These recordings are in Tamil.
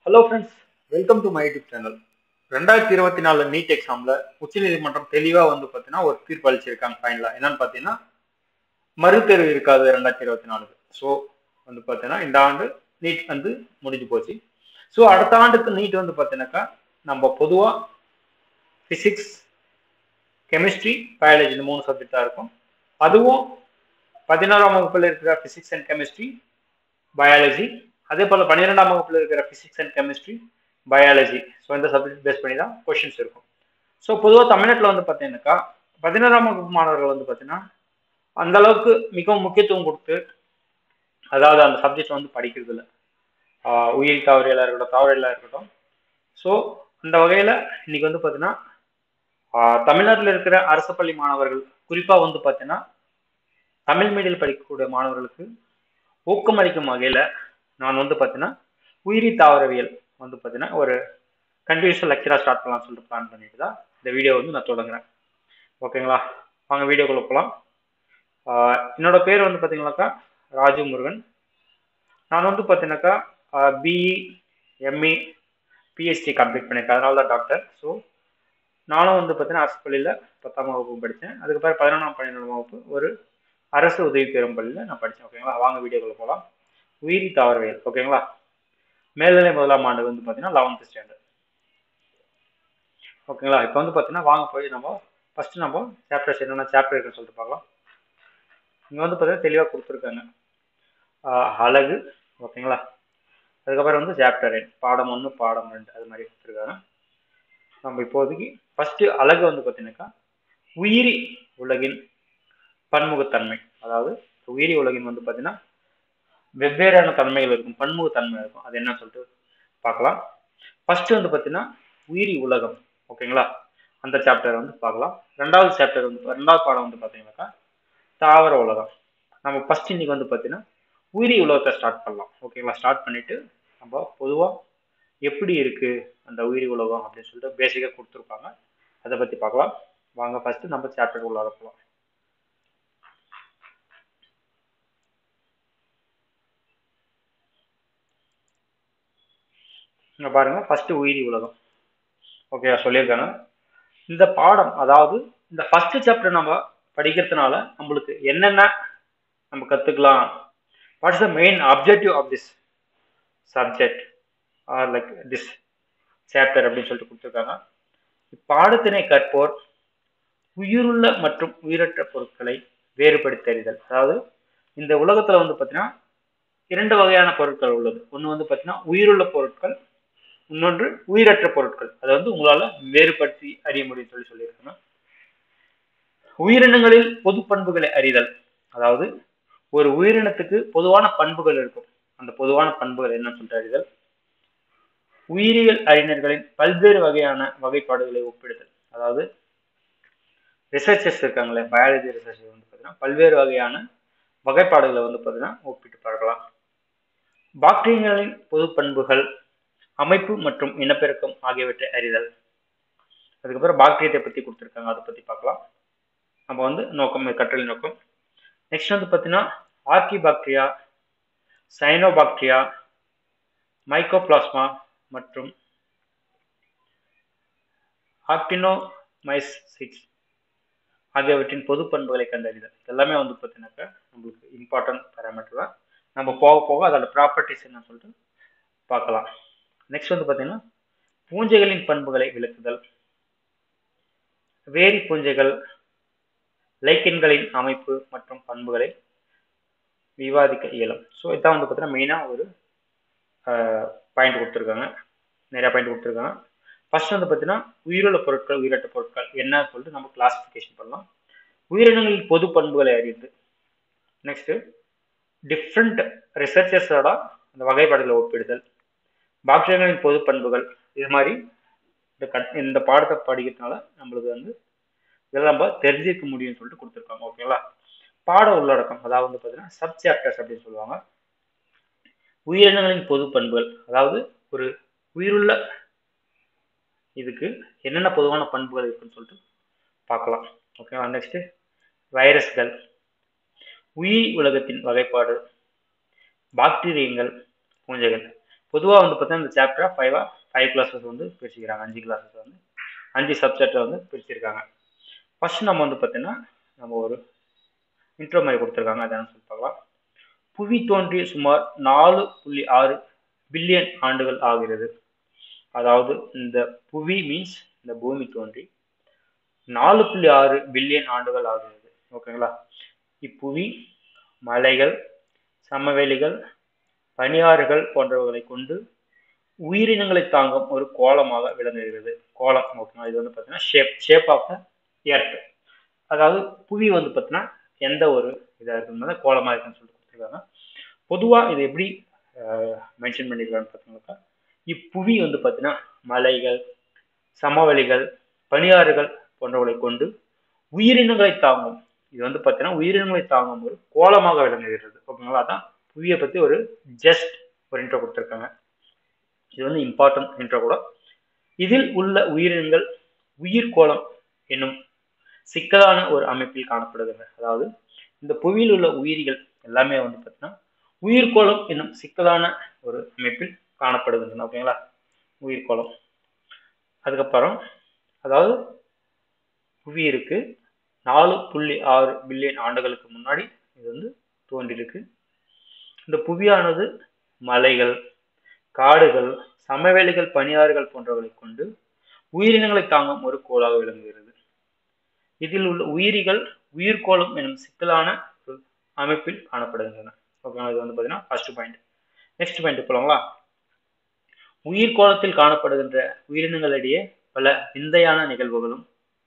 hello friends welcome to my YouTube channel ரெண்டாயிரத்தி இருபத்தி நாலு நீட் எக்ஸாமில் உச்சநீதிமன்றம் தெளிவாக வந்து பார்த்தீங்கன்னா ஒரு தீர்ப்பு அளிச்சிருக்காங்க ஃபைனலாக என்னன்னு பார்த்தீங்கன்னா மறுதேர்வு இருக்காது ரெண்டாயிரத்தி இருபத்தி நாலுக்கு ஸோ வந்து பார்த்தீங்கன்னா இந்த ஆண்டு நீட் வந்து முடிஞ்சு போச்சு ஸோ அடுத்த ஆண்டுக்கு நீட் வந்து பார்த்தீங்கன்னாக்கா நம்ம பொதுவாக ஃபிசிக்ஸ் கெமிஸ்ட்ரி பயாலஜி இந்த மூணு சப்ஜெக்ட் தான் இருக்கும் அதுவும் பதினோராம் வகுப்பில் இருக்கிற ஃபிசிக்ஸ் அண்ட் கெமிஸ்ட்ரி பயாலஜி அதே போல் பன்னிரெண்டாம் வகுப்பில் இருக்கிற physics and chemistry biology so இந்த சப்ஜெக்ட் பேஸ் பண்ணி தான் கொஷின்ஸ் இருக்கும் ஸோ பொதுவாக தமிழ்நாட்டில் வந்து பார்த்தீங்கன்னாக்கா பதினோராம் வகுப்பு மாணவர்கள் வந்து பார்த்தீங்கன்னா அந்த அளவுக்கு மிகவும் முக்கியத்துவம் கொடுத்து அதாவது அந்த சப்ஜெக்ட் வந்து படிக்கிறது இல்லை உயிர் தவறியலாக இருக்கட்டும் தவறியலாக இருக்கட்டும் ஸோ அந்த வகையில் இன்னைக்கு வந்து பார்த்தீங்கன்னா தமிழ்நாட்டில் இருக்கிற அரசு பள்ளி மாணவர்கள் குறிப்பாக வந்து பார்த்தீங்கன்னா தமிழ் மீடியம் படிக்கக்கூடிய மாணவர்களுக்கு ஊக்கமளிக்கும் வகையில் நான் வந்து பார்த்தீங்கன்னா உயிரி தாவரவியல் வந்து பார்த்தீங்கன்னா ஒரு கண்டினியூஸாக லெக்சராக ஸ்டார்ட் பண்ணலாம்னு சொல்லிட்டு பிளான் பண்ணிட்டு தான் இந்த வீடியோ வந்து நான் தொடங்குறேன் ஓகேங்களா வாங்க வீடியோக்குள்ளே போகலாம் என்னோட பேர் வந்து பார்த்தீங்கன்னாக்கா ராஜு முருகன் நான் வந்து பார்த்தீங்கன்னாக்கா பிஇ எம்இ பிஹெச்டி கம்ப்ளீட் பண்ணியிருக்கேன் அதனால தான் டாக்டர் ஸோ நானும் வந்து பார்த்தீங்கன்னா அரசு பள்ளியில் பத்தாம் வகுப்பு படித்தேன் அதுக்கப்புறம் பதினொன்றாம் பன்னிரெண்டாம் வகுப்பு ஒரு அரசு உதவி பெறும் பள்ளியில் நான் படித்தேன் ஓகேங்களா வாங்க வீடியோக்குள்ளே போகலாம் உயிரி தாவரவியல் ஓகேங்களா மேல்நிலை முதலாம் ஆண்டு வந்து பார்த்தீங்கன்னா லெவன்த்து ஸ்டாண்டர்ட் ஓகேங்களா இப்போ வந்து பார்த்தீங்கன்னா வாங்க போய் நம்ம ஃபஸ்ட்டு நம்ம சாப்டர்ஸ் என்னென்ன சாப்டர் இருக்குன்னு சொல்லிட்டு பார்க்கலாம் இங்கே வந்து பார்த்தீங்கன்னா தெளிவாக கொடுத்துருக்காங்க அழகு ஓகேங்களா அதுக்கப்புறம் வந்து சாப்டர் ரெண்டு பாடம் ஒன்று பாடம் ரெண்டு அது மாதிரி கொடுத்துருக்காங்க நம்ம இப்போதைக்கு ஃபஸ்ட்டு அழகு வந்து பார்த்தீங்கன்னாக்கா உயிரி உலகின் பன்முகத்தன்மை அதாவது உயிரி உலகின் வந்து பார்த்தீங்கன்னா வெவ்வேறான தன்மைகள் இருக்கும் பன்முகத்தன்மை இருக்கும் அது என்னன்னு சொல்லிட்டு பார்க்கலாம் ஃபர்ஸ்ட் வந்து பார்த்தீங்கன்னா உயிரி உலகம் ஓகேங்களா அந்த சாப்டர் வந்து பார்க்கலாம் ரெண்டாவது சாப்டர் வந்து ரெண்டாவது பாடம் வந்து பார்த்தீங்கன்னாக்கா தாவர உலகம் நம்ம ஃபர்ஸ்ட் இன்னைக்கு வந்து பார்த்தீங்கன்னா உயிரி உலகத்தை ஸ்டார்ட் பண்ணலாம் ஓகேங்களா ஸ்டார்ட் பண்ணிட்டு நம்ம பொதுவாக எப்படி இருக்கு அந்த உயிரி உலகம் அப்படின்னு சொல்லிட்டு பேசிக்காக கொடுத்துருப்பாங்க அதை பற்றி பார்க்கலாம் வாங்க ஃபர்ஸ்ட் நம்ம சாப்டர் உள்ளார போகலாம் இங்க பாருங்க ஃபர்ஸ்ட் உயிரி உலகம் ஓகே சொல்லியிருக்காங்க இந்த பாடம் அதாவது இந்த ஃபர்ஸ்ட் சாப்டர் நம்ம படிக்கிறதுனால நம்மளுக்கு என்னென்ன நம்ம கற்றுக்கலாம் what is the main objective of this subject are like this chapter அப்படின்னு சொல்லிட்டு கொடுத்துருக்காங்க இப்பாடத்தினை கற்போர் உயிருள்ள மற்றும் உயிரற்ற பொருட்களை வேறுபடுத்தி அறிதல் அதாவது இந்த உலகத்தில் வந்து பார்த்தீங்கன்னா இரண்டு வகையான பொருட்கள் உள்ளது ஒன்று வந்து பார்த்தீங்கன்னா உயிருள்ள பொருட்கள் இன்னொன்று உயிரற்ற பொருட்கள் அதை வந்து உங்களால் வேறுபடுத்தி அறிய முடியும் சொல்லி சொல்லியிருக்காங்க உயிரினங்களில் பொது பண்புகளை அறிதல் அதாவது ஒரு உயிரினத்துக்கு பொதுவான பண்புகள் இருக்கும் அந்த பொதுவான பண்புகள் என்னன்னு சொல்லிட்டு அறிதல் உயிரியல் அறிஞர்களின் பல்வேறு வகையான வகைப்பாடுகளை ஒப்பிடுதல் அதாவது ரிசர்ச்சர்ஸ் இருக்காங்களே பயாலஜி ரிசர்ச்சர் வந்து பார்த்தீங்கன்னா பல்வேறு வகையான வகைப்பாடுகளை வந்து பார்த்தீங்கன்னா ஒப்பிட்டு பார்க்கலாம் பாக்டீரியங்களின் பொது பண்புகள் அமைப்பு மற்றும் இனப்பெருக்கம் ஆகியவற்றை அறிதல் அதுக்கப்புறம் பாக்டீரியத்தை பற்றி கொடுத்துருக்காங்க அதை பற்றி பார்க்கலாம் நம்ம வந்து நோக்கம் கற்றல் நோக்கம் நெக்ஸ்ட் வந்து பார்த்தீங்கன்னா ஆர்கி பாக்டீரியா சைனோபாக்டீரியா மைக்கோபிளாஸ்மா மற்றும் ஆக்டினோமைசிட்ஸ் ஆகியவற்றின் பொது பண்புகளை கண்டறிதல் எல்லாமே வந்து பார்த்தீங்கன்னாக்கா நம்மளுக்கு இம்பார்ட்டன்ட் பேராமீட்டர் தான் நம்ம போக போக அதோட ப்ராப்பர்ட்டிஸ் என்ன சொல்லிட்டு பார்க்கலாம் நெக்ஸ்ட் வந்து பார்த்தீங்கன்னா பூஞ்சைகளின் பண்புகளை விளக்குதல் வேரி பூஞ்சைகள் லைக்கன்களின் அமைப்பு மற்றும் பண்புகளை விவாதிக்க இயலும் ஸோ இதான் வந்து பார்த்தீங்கன்னா மெயினாக ஒரு பாயிண்ட் கொடுத்துருக்காங்க நிறையா பாயிண்ட் கொடுத்துருக்காங்க ஃபர்ஸ்ட் வந்து பார்த்தீங்கன்னா உயிருள்ள பொருட்கள் உயிரற்ற பொருட்கள் என்ன சொல்லிட்டு நம்ம கிளாசிஃபிகேஷன் பண்ணலாம் உயிரினங்களின் பொது பண்புகளை அறிந்து நெக்ஸ்ட்டு டிஃப்ரெண்ட் ரிசர்ச்சர்ஸோட அந்த வகைப்பாடுகளை ஒப்பிடுதல் பாக்டீரியங்களின் பொது பண்புகள் இது மாதிரி இந்த கட் இந்த பாடத்தை படிக்கிறதுனால நம்மளுக்கு வந்து இதெல்லாம் நம்ம தெரிஞ்சிக்க முடியும்னு சொல்லிட்டு கொடுத்துருக்காங்க ஓகேங்களா பாட உள்ளடக்கம் அதாவது வந்து பார்த்தீங்கன்னா சப் சாப்டர்ஸ் அப்படின்னு சொல்லுவாங்க உயிரினங்களின் பொது பண்புகள் அதாவது ஒரு உயிருள்ள இதுக்கு என்னென்ன பொதுவான பண்புகள் இருக்குன்னு சொல்லிட்டு பார்க்கலாம் ஓகேவா நெக்ஸ்ட்டு வைரஸ்கள் உயிரி உலகத்தின் வகைப்பாடு பாக்டீரியங்கள் பூஞ்சைகள் பொதுவாக வந்து பார்த்தீங்கன்னா இந்த சாப்டரை ஃபைவாக ஃபைவ் கிளாஸஸ் வந்து பிரிச்சுக்கிறாங்க அஞ்சு கிளாஸஸ் வந்து அஞ்சு சப்ஜெக்டை வந்து பிரிச்சிருக்காங்க ஃபர்ஸ்ட் நம்ம வந்து பார்த்தீங்கன்னா நம்ம ஒரு இன்ட்ரோ மாதிரி கொடுத்துருக்காங்க அதான் சொல்லி பார்க்கலாம் புவி தோன்றி சுமார் நாலு புள்ளி ஆறு பில்லியன் ஆண்டுகள் ஆகிறது அதாவது இந்த புவி மீன்ஸ் இந்த பூமி தோன்றி நாலு புள்ளி ஆறு பில்லியன் ஆண்டுகள் ஆகிறது ஓகேங்களா இப்புவி மலைகள் சமவெளிகள் பனியாறுகள் போன்றவர்களை கொண்டு உயிரினங்களை தாங்கும் ஒரு கோலமாக விளங்குகிறது கோலம் ஓகேங்களா இது வந்து பார்த்தீங்கன்னா shape shape of the earth அதாவது புவி வந்து பார்த்தீங்கன்னா எந்த ஒரு இதாக இருக்கிறதுனால கோலமாக இருக்குன்னு சொல்லிட்டு கொடுத்துருக்காங்க பொதுவாக இது எப்படி மென்ஷன் பண்ணியிருக்காங்கன்னு பார்த்தீங்கன்னாக்கா இப்புவி வந்து பார்த்தீங்கன்னா மலைகள் சமவெளிகள் பனியாறுகள் போன்றவர்களை கொண்டு உயிரினங்களை தாங்கும் இது வந்து பார்த்தீங்கன்னா உயிரினங்களை தாங்கும் ஒரு கோலமாக விளங்குகிறது ஓகேங்களா அதான் புவியை பற்றி ஒரு ஜஸ்ட் ஒரு இன்ட்ரோ கொடுத்துருக்காங்க இது வந்து இம்பார்ட்டன்ட் இன்ட்ரோ கூட இதில் உள்ள உயிரினங்கள் உயிர்கோளம் என்னும் சிக்கலான ஒரு அமைப்பில் காணப்படுகின்றன அதாவது இந்த புவியில் உள்ள உயிரிகள் எல்லாமே வந்து பார்த்தீங்கன்னா உயிர்கோளம் என்னும் சிக்கலான ஒரு அமைப்பில் காணப்படுகின்றன ஓகேங்களா உயிர்கோளம் அதுக்கப்புறம் அதாவது புவி இருக்கு நாலு புள்ளி ஆறு பில்லியன் ஆண்டுகளுக்கு முன்னாடி இது வந்து தோன்றியிருக்கு இந்த புவியானது மலைகள் காடுகள் சமவெளிகள் பனியாறுகள் போன்றவர்களை கொண்டு உயிரினங்களை தாங்கும் ஒரு கோளாக விளங்குகிறது இதில் உள்ள உயிரிகள் உயிர்கோளம் எனும் சிக்கலான ஒரு அமைப்பில் காணப்படுகின்றன ஓகேங்களா இது வந்து பார்த்தீங்கன்னா ஃபர்ஸ்ட் பாயிண்ட் நெக்ஸ்ட் பாயிண்ட் போலாங்களா உயிர்கோளத்தில் காணப்படுகின்ற உயிரினங்களிடையே பல விந்தையான நிகழ்வுகளும்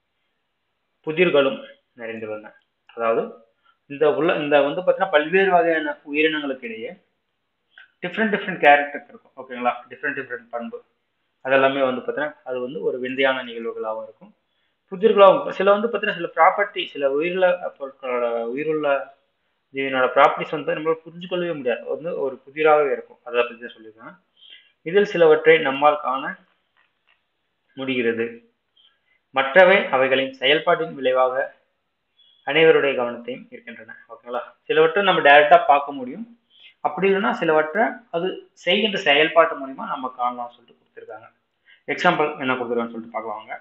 புதிர்களும் நிறைந்துள்ளன அதாவது இந்த உள்ள இந்த வந்து பார்த்தீங்கன்னா பல்வேறு வகையான உயிரினங்களுக்கு இடையே டிஃப்ரெண்ட் டிஃப்ரெண்ட் கேரக்டர்ஸ் இருக்கும் ஓகேங்களா டிஃப்ரெண்ட் டிஃப்ரெண்ட் பண்பு அதெல்லாமே வந்து பார்த்தீங்கன்னா அது வந்து ஒரு விந்தையான நிகழ்வுகளாகவும் இருக்கும் புதிர்களாகவும் சில வந்து பார்த்தீங்கன்னா சில ப்ராப்பர்ட்டி சில உயிருள்ள பொருட்களோட உயிருள்ள ஜீவனோட ப்ராப்பர்ட்டிஸ் வந்து நம்மளால் புரிஞ்சுக்கொள்ளவே முடியாது வந்து ஒரு புதிராகவே இருக்கும் அதை பற்றி தான் சொல்லியிருக்காங்க இதில் சிலவற்றை நம்மால் காண முடிகிறது மற்றவை அவைகளின் செயல்பாட்டின் விளைவாக அனைவருடைய கவனத்தையும் இருக்கின்றன ஓகேங்களா சிலவற்றை நம்ம டைரக்டா பார்க்க முடியும் அப்படி இல்லைன்னா சிலவற்றை அது செய்கின்ற செயல்பாட்டு மூலிமா நம்ம காணலாம் சொல்லிட்டு கொடுத்துருக்காங்க எக்ஸாம்பிள் என்ன கொடுத்துருக்கான்னு சொல்லிட்டு பார்க்கலாம் வாங்க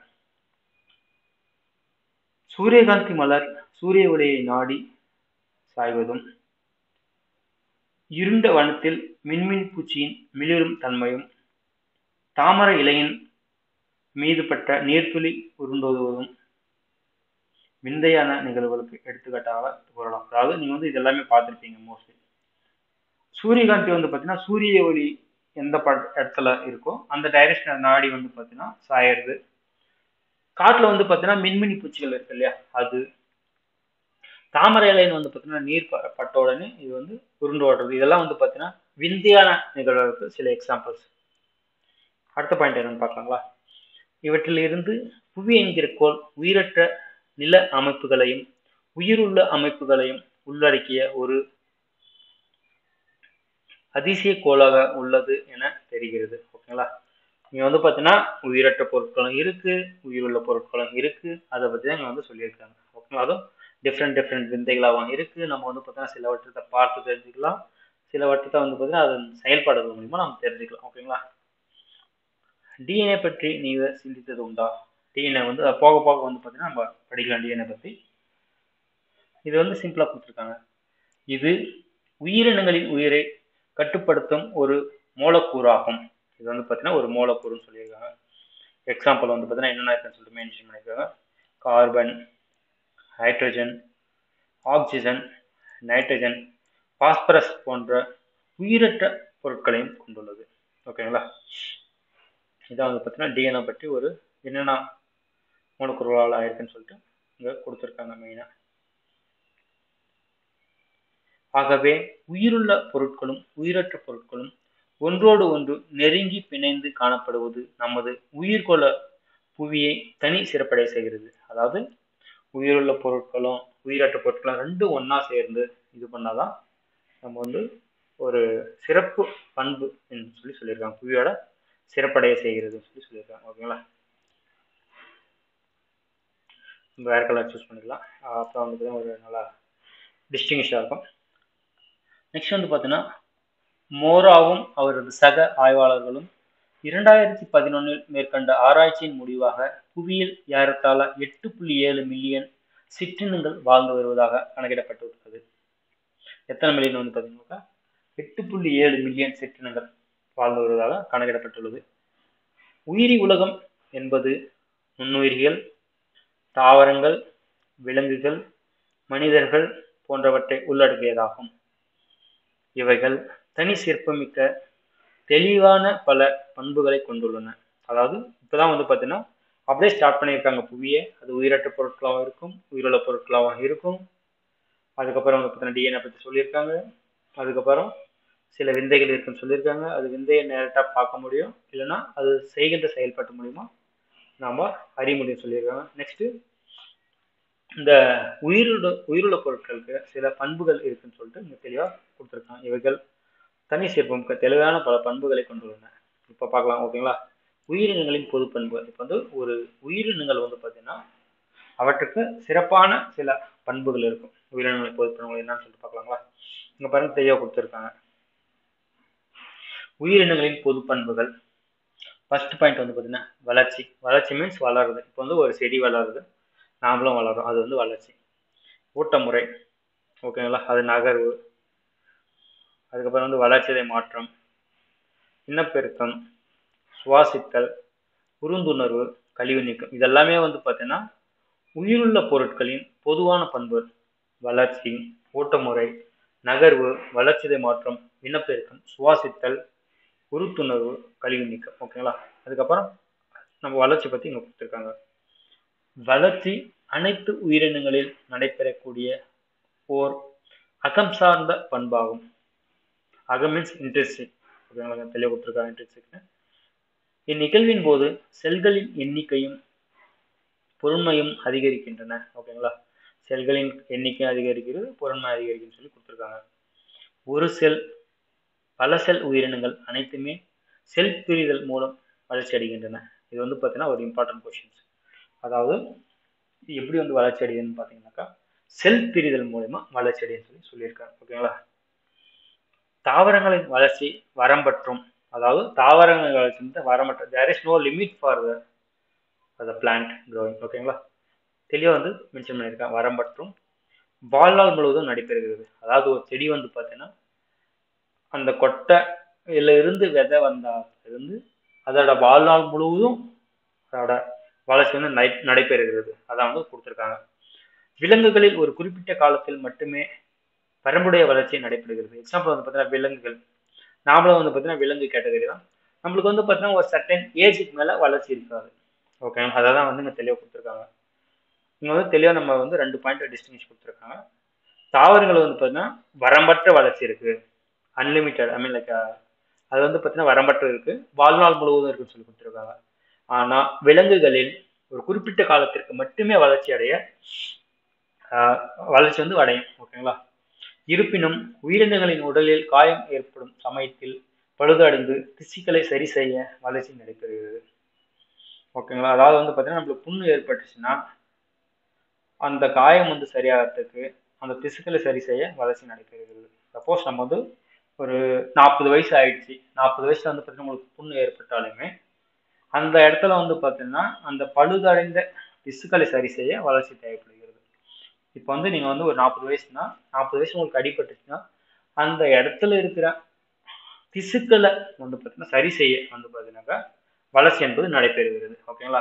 சூரியகாந்தி மலர் சூரிய ஒளியை நாடி சாய்வதும் இருண்ட வனத்தில் மின்மின் பூச்சியின் மிளிரும் தன்மையும் தாமரை இலையின் மீது பட்ட நீர்த்துளி உருண்டோதுவதும் விந்தையான நிகழ்வுகளுக்கு எடுத்துக்காட்டாக கூறலாம் அதாவது நீங்க வந்து இது எல்லாமே பார்த்துருப்பீங்க மோஸ்ட்லி சூரியகாந்தி வந்து பார்த்தீங்கன்னா சூரிய ஒளி எந்த ப இடத்துல இருக்கோ அந்த டைரக்ஷனை நாடி வந்து பார்த்தீங்கன்னா சாயறது காட்டில் வந்து பார்த்தீங்கன்னா மின்மினி பூச்சிகள் இருக்கு இல்லையா அது தாமரை இலைன்னு வந்து பார்த்தீங்கன்னா நீர் பட்ட உடனே இது வந்து உருண்டு ஓடுறது இதெல்லாம் வந்து பார்த்தீங்கன்னா விந்தையான நிகழ்வுகளுக்கு சில எக்ஸாம்பிள்ஸ் அடுத்த பாயிண்ட் என்னன்னு பார்க்கலாங்களா இவற்றில் இருந்து புவி என்கிற கோள் உயிரற்ற நில அமைப்புகளையும் உயிருள்ள அமைப்புகளையும் உள்ளடக்கிய ஒரு அதிசய கோளாக உள்ளது என தெரிகிறது ஓகேங்களா இங்க வந்து பார்த்தீங்கன்னா உயிரற்ற பொருட்களும் இருக்கு உயிருள்ள பொருட்களும் இருக்கு அதை பற்றி தான் இங்க வந்து சொல்லியிருக்காங்க ஓகேங்களா அதுவும் டிஃப்ரெண்ட் டிஃப்ரெண்ட் விந்தைகளாகவும் இருக்கு நம்ம வந்து பார்த்தீங்கன்னா சில வட்டத்தை பார்த்து தெரிஞ்சுக்கலாம் சில வட்டத்தை வந்து பார்த்தீங்கன்னா அதன் செயல்பாடுகள் மூலிமா நம்ம தெரிஞ்சுக்கலாம் ஓகேங்களா டிஎன்ஏ பற்றி நீங்கள் சிந்தித்தது உண்டா டிஎன்ஏ வந்து போக போக வந்து பார்த்தீங்கன்னா நம்ம படிக்கலாம் டிஎன்ஏ பற்றி இது வந்து சிம்பிளாக கொடுத்துருக்காங்க இது உயிரினங்களின் உயிரை கட்டுப்படுத்தும் ஒரு மூலக்கூறாகும் இது வந்து பார்த்தீங்கன்னா ஒரு மூலக்கூறுன்னு சொல்லியிருக்காங்க எக்ஸாம்பிள் வந்து பார்த்தீங்கன்னா என்னென்ன இருக்குன்னு சொல்லிட்டு மென்ஷன் பண்ணியிருக்காங்க carbon hydrogen oxygen nitrogen phosphorus போன்ற உயிரற்ற பொருட்களையும் கொண்டுள்ளது ஓகேங்களா இதான் வந்து பார்த்தீங்கன்னா டிஎன்ஏ பற்றி ஒரு என்னென்ன மூலக்கூறுகளால் ஆயிருக்குன்னு சொல்லிட்டு இங்கே கொடுத்துருக்காங்க மெயினாக ஆகவே உயிருள்ள பொருட்களும் உயிரற்ற பொருட்களும் ஒன்றோடு ஒன்று நெருங்கி பிணைந்து காணப்படுவது நமது உயிர்கொள்ள புவியை தனி சிறப்படைய செய்கிறது அதாவது உயிருள்ள பொருட்களும் உயிரற்ற பொருட்களும் ரெண்டும் ஒன்றா சேர்ந்து இது பண்ணாதான் நம்ம வந்து ஒரு சிறப்பு பண்பு என்று சொல்லி சொல்லியிருக்காங்க புவியோட சிறப்படைய செய்கிறதுன்னு சொல்லி சொல்லியிருக்காங்க ஓகேங்களா நம்ம வேறு கலர் சூஸ் பண்ணிக்கலாம் அப்புறம் வந்து ஒரு நல்லா டிஸ்டிங்ஷாக இருக்கும் நெக்ஸ்ட் வந்து பார்த்தீங்கன்னா மோராவும் அவரது சக ஆய்வாளர்களும் இரண்டாயிரத்தி பதினொன்னில் மேற்கண்ட ஆராய்ச்சியின் முடிவாக புவியில் ஏறத்தாழ எட்டு புள்ளி ஏழு மில்லியன் சிற்றினங்கள் வாழ்ந்து வருவதாக கணக்கிடப்பட்டுள்ளது எத்தனை மில்லியன் வந்து பார்த்தீங்கன்னாக்கா எட்டு புள்ளி ஏழு மில்லியன் சிற்றினங்கள் வாழ்ந்து வருவதாக கணக்கிடப்பட்டுள்ளது உயிரி உலகம் என்பது நுண்ணுயிரிகள் தாவரங்கள் விலங்குகள் மனிதர்கள் போன்றவற்றை உள்ளடக்கியதாகும் இவைகள் தனி சிற்பமிக்க தெளிவான பல பண்புகளை கொண்டுள்ளன அதாவது இப்பதான் வந்து பார்த்தீங்கன்னா அப்படியே ஸ்டார்ட் பண்ணியிருக்காங்க புவியை அது உயிரற்ற பொருட்களாகவும் இருக்கும் உயிருள்ள பொருட்களாகவும் இருக்கும் அதுக்கப்புறம் வந்து பார்த்தீங்கன்னா டிஎன்ஏ பற்றி சொல்லியிருக்காங்க அதுக்கப்புறம் சில விந்தைகள் இருக்குன்னு சொல்லியிருக்காங்க அது விந்தையை நேரட்டாக பார்க்க முடியும் இல்லைன்னா அது செய்கின்ற செயல்பாட்டு மூலிமா நாம் அறிய முடியும் சொல்லியிருக்காங்க நெக்ஸ்ட்டு இந்த உயிருள்ள உயிருள்ள பொருட்களுக்கு சில பண்புகள் இருக்குன்னு சொல்லிட்டு இங்கே தெளிவாக கொடுத்துருக்காங்க இவைகள் தனி சிற்பம் தெளிவான பல பண்புகளை கொண்டுள்ளன இப்போ பார்க்கலாம் ஓகேங்களா உயிரினங்களின் பொது பண்பு இப்போ வந்து ஒரு உயிரினங்கள் வந்து பார்த்தீங்கன்னா அவற்றுக்கு சிறப்பான சில பண்புகள் இருக்கும் உயிரினங்களின் பொது பண்புகள் என்னன்னு சொல்லிட்டு பார்க்கலாங்களா இங்கே பாருங்க தெளிவாக கொடுத்துருக்காங்க உயிரினங்களின் பொது பண்புகள் ஃபர்ஸ்ட் பாயிண்ட் வந்து பார்த்தீங்கன்னா வளர்ச்சி வளர்ச்சி மீன்ஸ் வளருது இப்போ வந்து ஒரு செடி வளருது நாமளும் வளரும் அது வந்து வளர்ச்சி ஊட்டமுறை ஓகேங்களா அது நகர்வு அதுக்கப்புறம் வந்து வளர்ச்சிதை மாற்றம் இனப்பெருக்கம் சுவாசித்தல் குறுந்துணர்வு கழிவு நீக்கம் இதெல்லாமே வந்து பார்த்தீங்கன்னா உயிருள்ள பொருட்களின் பொதுவான பண்பு வளர்ச்சி ஊட்டமுறை நகர்வு வளர்ச்சிதை மாற்றம் இனப்பெருக்கம் சுவாசித்தல் உறுத்துணர்வு கழிவு நீக்கம் ஓகேங்களா அதுக்கப்புறம் நம்ம வளர்ச்சி பற்றி இங்கே கொடுத்துருக்காங்க வளர்ச்சி அனைத்து உயிரினங்களில் நடைபெறக்கூடிய ஓர் அகம் சார்ந்த பண்பாகும் அகம் மீன்ஸ் இன்ட்ரெஸ்டிங் ஓகேங்களா தெளிவு கொடுத்துருக்காங்க இன்ட்ரெஸ்டிங்னு இந்நிகழ்வின் போது செல்களின் எண்ணிக்கையும் பொருண்மையும் அதிகரிக்கின்றன ஓகேங்களா செல்களின் எண்ணிக்கை அதிகரிக்கிறது பொருண்மை அதிகரிக்குன்னு சொல்லி கொடுத்துருக்காங்க ஒரு செல் பல செல் உயிரினங்கள் அனைத்துமே செல் பிரிதல் மூலம் வளர்ச்சி அடைகின்றன இது வந்து பார்த்தீங்கன்னா ஒரு இம்பார்ட்டன்ட் கொஷின்ஸ் அதாவது எப்படி வந்து வளர்ச்சி அடையுதுன்னு பார்த்தீங்கன்னாக்கா செல் பிரிதல் மூலமா வளர்ச்சி அடையுன்னு சொல்லி சொல்லியிருக்காங்க ஓகேங்களா தாவரங்களின் வளர்ச்சி வரம்பற்றும் அதாவது தாவரங்களின் வளர்ச்சி வந்து வரம்பற்ற there is no limit for the plant growing ஓகேங்களா தெளிவாக வந்து மென்ஷன் பண்ணியிருக்காங்க வரம்பற்றும் வாழ்நாள் முழுவதும் நடைபெறுகிறது அதாவது ஒரு செடி வந்து பார்த்தீங்கன்னா அந்த கொட்டையில இருந்து விதை வந்தா இருந்து அதோட வாழ்நாள் முழுவதும் அதோட வளர்ச்சி வந்து நடை நடைபெறுகிறது அதான் வந்து கொடுத்துருக்காங்க விலங்குகளில் ஒரு குறிப்பிட்ட காலத்தில் மட்டுமே பரம்புடைய வளர்ச்சி நடைபெறுகிறது எக்ஸாம்பிள் வந்து பார்த்தீங்கன்னா விலங்குகள் நாமளும் வந்து பார்த்தீங்கன்னா விலங்கு கேட்டகரி தான் நம்மளுக்கு வந்து பார்த்தீங்கன்னா ஒரு சர்டன் ஏஜுக்கு மேலே வளர்ச்சி இருக்காது ஓகே அதை தான் வந்து இங்கே தெளிவாக கொடுத்துருக்காங்க இங்கே வந்து தெளிவாக நம்ம வந்து ரெண்டு பாயிண்ட் டிஸ்டிங்ஷ் கொடுத்துருக்காங்க தாவரங்கள் வந்து பார்த்தீங்கன்னா வரம்பற்ற வளர்ச்சி இருக்கு அன்லிமிட்டட் ஐ மீன் லைக் அது வந்து பார்த்தீங்கன்னா வரம்பற்ற இருக்கு வாழ்நாள் முழுவதும் இருக்குன்னு சொல்லி கொடுத்துருக்காங்க ஆனால் விலங்குகளில் ஒரு குறிப்பிட்ட காலத்திற்கு மட்டுமே வளர்ச்சி அடைய வளர்ச்சி வந்து அடையும் ஓகேங்களா இருப்பினும் உயிரினங்களின் உடலில் காயம் ஏற்படும் சமயத்தில் பழுதடைந்து திசுக்களை சரி செய்ய வளர்ச்சி நடைபெறுகிறது ஓகேங்களா அதாவது வந்து பார்த்தீங்கன்னா நம்மளுக்கு புண்ணு ஏற்பட்டுச்சுன்னா அந்த காயம் வந்து சரியாகிறதுக்கு அந்த திசுக்களை சரி செய்ய வளர்ச்சி நடைபெறுகிறது சப்போஸ் நம்ம வந்து ஒரு நாற்பது வயசு ஆயிடுச்சு நாற்பது வயசுல வந்து பார்த்தீங்கன்னா உங்களுக்கு புண்ணு ஏற்பட்டாலுமே அந்த இடத்துல வந்து பார்த்தீங்கன்னா அந்த பழுதடைந்த திசுக்களை சரி செய்ய வளர்ச்சி தேவைப்படுகிறது இப்போ வந்து நீங்கள் வந்து ஒரு நாற்பது வயசுனா நாற்பது வயசு உங்களுக்கு அடிபட்டுச்சுன்னா அந்த இடத்துல இருக்கிற திசுக்களை வந்து பார்த்தீங்கன்னா சரி செய்ய வந்து பார்த்தீங்கன்னாக்கா வளர்ச்சி என்பது நடைபெறுகிறது ஓகேங்களா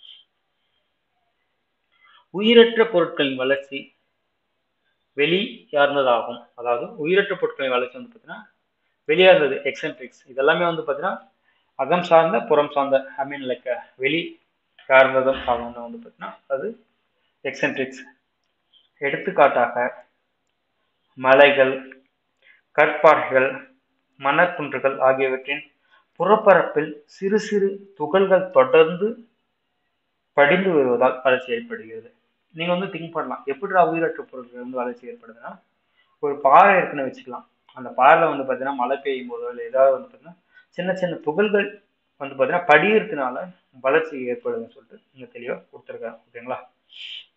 உயிரற்ற பொருட்களின் வளர்ச்சி வெளியார்ந்ததாகும் அதாவது உயிரற்ற பொருட்களின் வளர்ச்சி வந்து பார்த்தீங்கன்னா வெளியார்ந்தது எக்ஸென்ட்ரிக்ஸ் இதெல்லாமே வந்து பார்த்தீங்கன்னா அகம் சார்ந்த புறம் சார்ந்த ஐ மீன் லைக் வெளி சார்ந்ததும் ஆகும் வந்து பார்த்தீங்கன்னா அது எக்ஸென்ட்ரிக்ஸ் எடுத்துக்காட்டாக மலைகள் கற்பாறைகள் மணற்குன்றுகள் ஆகியவற்றின் புறப்பரப்பில் சிறு சிறு துகள்கள் தொடர்ந்து படிந்து வருவதால் வளர்ச்சி ஏற்படுகிறது நீங்க வந்து திங்க் பண்ணலாம் எப்படிடா உயிரற்ற பொருட்கள் வந்து வளர்ச்சி ஏற்படுதுன்னா ஒரு பாறை இருக்குன்னு வச்சுக்கலாம் அந்த பாறையில் வந்து பார்த்தீங்கன்னா மழை பெய்யும் போதோ இல்லை ஏதாவது வந்து பார்த்தீங்கன்னா சின்ன சின்ன துகள்கள் வந்து பார்த்தீங்கன்னா படியறதுனால வளர்ச்சி ஏற்படுதுன்னு சொல்லிட்டு இங்கே தெளிவாக கொடுத்துருக்காங்க ஓகேங்களா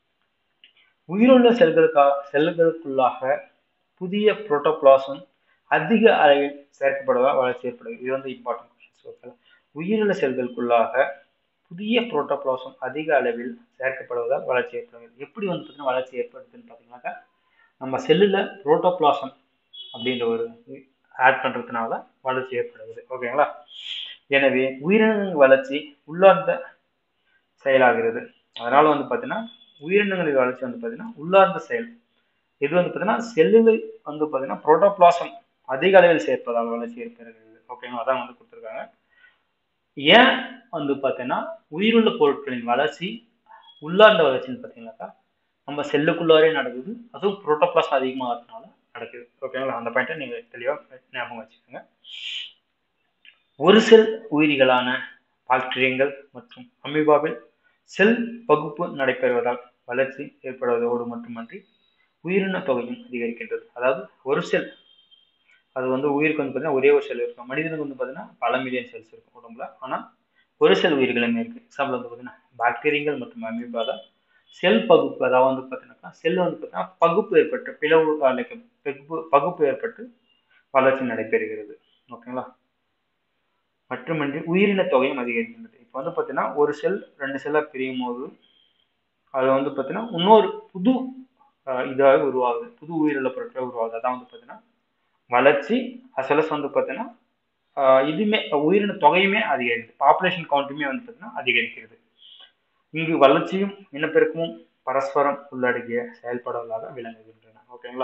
உயிருள்ள செல்களுக்கா செல்களுக்குள்ளாக புதிய புரோட்டோபிளாசம் அதிக அளவில் சேர்க்கப்படுவதால் வளர்ச்சி ஏற்படுகிறது இது வந்து இம்பார்ட்டன்ட் கொஸ்டின்ஸ் ஓகே உயிரின செல்களுக்குள்ளாக புதிய புரோட்டோபிளாசம் அதிக அளவில் சேர்க்கப்படுவதால் வளர்ச்சி ஏற்படுகிறது எப்படி வந்து பார்த்தீங்கன்னா வளர்ச்சி ஏற்படுதுன்னு பார்த்தீங்கன்னாக்கா நம்ம செல்லில் புரோட்டோபிளாசம் அப்படின்ற ஒரு ஆட் பண்ணுறதுனால வளர்ச்சி ஏற்படுகிறது ஓகேங்களா எனவே உயிரினங்களின் வளர்ச்சி உள்ளார்ந்த செயலாகிறது அதனால வந்து பார்த்தீங்கன்னா உயிரினங்களின் வளர்ச்சி வந்து பார்த்தீங்கன்னா உள்ளார்ந்த செயல் இது வந்து பார்த்தீங்கன்னா செல்லுகள் வந்து பார்த்தீங்கன்னா புரோட்டோபிளாசம் அதிக அளவில் சேர்ப்பதால் வளர்ச்சி ஏற்படுகிறது ஓகேங்களா அதான் வந்து கொடுத்துருக்காங்க ஏன் வந்து பார்த்தீங்கன்னா உயிருள்ள பொருட்களின் வளர்ச்சி உள்ளார்ந்த வளர்ச்சின்னு பார்த்தீங்கன்னாக்கா நம்ம செல்லுக்குள்ளாரே நடக்குது அதுவும் புரோட்டோபிளாசம் அதிகமாகிறதுனால நடக்குது ஓகேங்களா அந்த பாயிண்ட்டை நீங்கள் தெளிவாக ஞாபகம் வச்சுக்கோங்க ஒரு செல் உயிரிகளான பாக்டீரியங்கள் மற்றும் அமீபாவில் செல் பகுப்பு நடைபெறுவதால் வளர்ச்சி ஏற்படுவதோடு மட்டுமன்றி உயிரின தொகையும் அதிகரிக்கின்றது அதாவது ஒரு செல் அது வந்து உயிருக்கு வந்து பார்த்தீங்கன்னா ஒரே ஒரு செல் இருக்கும் மனிதனுக்கு வந்து பார்த்தீங்கன்னா பல மில்லியன் செல்ஸ் இருக்கும் உடம்புல ஆனால் ஒரு செல் உயிர்களுமே இருக்குது எக்ஸாம்பிள் வந்து பார்த்தீங்கன்னா பாக்டீரியங்கள் மற்றும் அமீபால செல் பகுப்பு அதாவது வந்து பார்த்தீங்கன்னாக்கா செல் வந்து பார்த்தீங்கன்னா பகுப்பு ஏற்பட்டு பிளவு லைக் பகுப்பு பகுப்பு ஏற்பட்டு வளர்ச்சி நடைபெறுகிறது ஓகேங்களா மட்டுமின்றி உயிரின தொகையும் அதிகரிக்கின்றது இப்போ வந்து பார்த்தீங்கன்னா ஒரு செல் ரெண்டு செல்லாக பிரியும் போது அது வந்து பார்த்தீங்கன்னா இன்னொரு புது இதாக உருவாகுது புது உயிருள்ள பொருட்கள் உருவாகுது அதான் வந்து பார்த்தீங்கன்னா வளர்ச்சி அசலஸ் வந்து பார்த்தீங்கன்னா இதுவுமே உயிரின தொகையுமே அதிகரிக்குது பாப்புலேஷன் கவுண்ட்டுமே வந்து பார்த்தீங்கன்னா அதிகரிக்கிறது இங்கு வளர்ச்சியும் இனப்பெருக்கமும் பரஸ்பரம் உள்ளடக்கிய செயல்பாடுகளாக விளங்குகின்றன ஓகேங்களா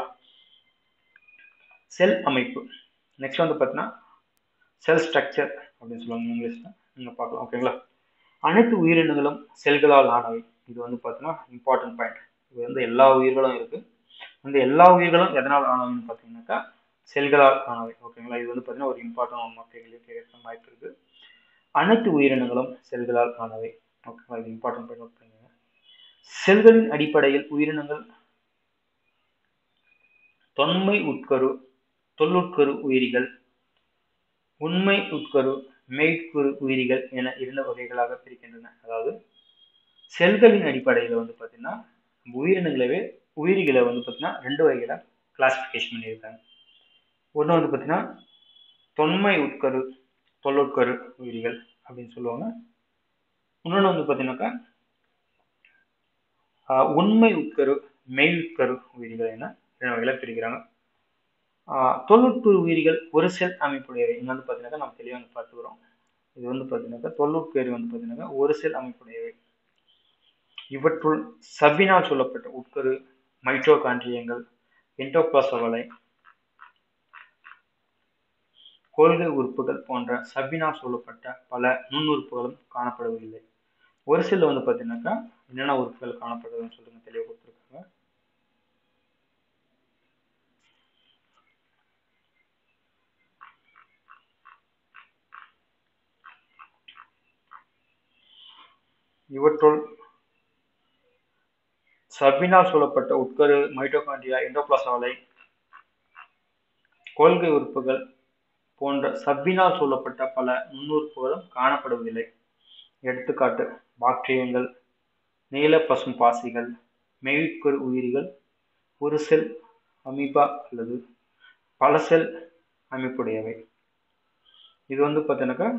செல் அமைப்பு நெக்ஸ்ட் வந்து பார்த்தீங்கன்னா செல் ஸ்ட்ரக்சர் அப்படின்னு சொல்லுவாங்க இங்கிலீஷில் நீங்கள் பார்க்கலாம் ஓகேங்களா அனைத்து உயிரினங்களும் செல்களால் ஆனவை இது வந்து பார்த்தீங்கன்னா இம்பார்ட்டன்ட் பாயிண்ட் இது வந்து எல்லா உயிர்களும் இருக்குது அந்த எல்லா உயிர்களும் எதனால் ஆனவைன்னு பார்த்தீங்கன்னாக்கா செல்களால் ஆனவை ஓகேங்களா இது வந்து பார்த்தீங்கன்னா ஒரு இம்பார்ட்டன் ஒன் மார்க் கேட்க வாய்ப்பு இருக்குது அனைத்து உயிரினங்களும் செல்களால் ஆனவை ஓகேங்களா இது இம்பார்ட்டன்ட் பாயிண்ட் நோட் பண்ணுங்க செல்களின் அடிப்படையில் உயிரினங்கள் தொன்மை உட்கரு தொல்லுட்கரு உயிரிகள் உண்மை உட்கரு மெய்க்குறு உயிரிகள் என இரண்டு வகைகளாக பிரிக்கின்றன அதாவது செல்களின் அடிப்படையில் வந்து பார்த்தீங்கன்னா உயிரினங்களவே உயிரிகளை வந்து பார்த்தீங்கன்னா ரெண்டு வகைகளாக கிளாசிஃபிகேஷன் பண்ணியிருக்காங்க ஒன்று வந்து பார்த்தீங்கன்னா தொன்மை உட்கரு தொல்லுட்கரு உயிரிகள் அப்படின்னு சொல்லுவாங்க இன்னொன்று வந்து பார்த்தீங்கன்னாக்கா உண்மை உட்கரு மெய் உட்கரு உயிரிகள் என ரெண்டு வகையில் பிரிக்கிறாங்க தொல்லுட்கரு உயிரிகள் ஒரு செல் அமைப்புடையவை இங்கே வந்து பார்த்தீங்கன்னாக்கா நம்ம தெளிவாக பார்த்துக்கிறோம் இது வந்து பார்த்தீங்கன்னாக்கா தொல்லுட்கரு வந்து பார்த்தீங்கன்னாக்கா ஒரு செல் அமைப்புடையவை இவற்றுள் சவ்வினால் சொல்லப்பட்ட உட்கரு மைட்ரோகான்ட்ரியங்கள் என்டோபிளாசவலை கொள்கை உறுப்புகள் போன்ற சவ்வினால் சொல்லப்பட்ட பல நுண்ணுறுப்புகளும் காணப்படவில்லை ஒரு சில வந்து பார்த்தீங்கன்னாக்கா என்னென்ன உறுப்புகள் காணப்படுதுன்னு சொல்லுங்க தெளிவாக கொடுத்துருக்காங்க இவற்றுள் சவ்வினால் சொல்லப்பட்ட உட்கரு மைட்டோகாண்டியா எண்டோபிளாசவலை கொள்கை உறுப்புகள் போன்ற சவ்வினால் சொல்லப்பட்ட பல நுண்ணுறுப்புகளும் காணப்படுவதில்லை எடுத்துக்காட்டு பாக்டீரியங்கள் நீல பசும் பாசிகள் மெய்க்குறு உயிரிகள் ஒரு செல் அமீபா அல்லது பல செல் அமைப்புடையவை இது வந்து பார்த்தீங்கன்னாக்கா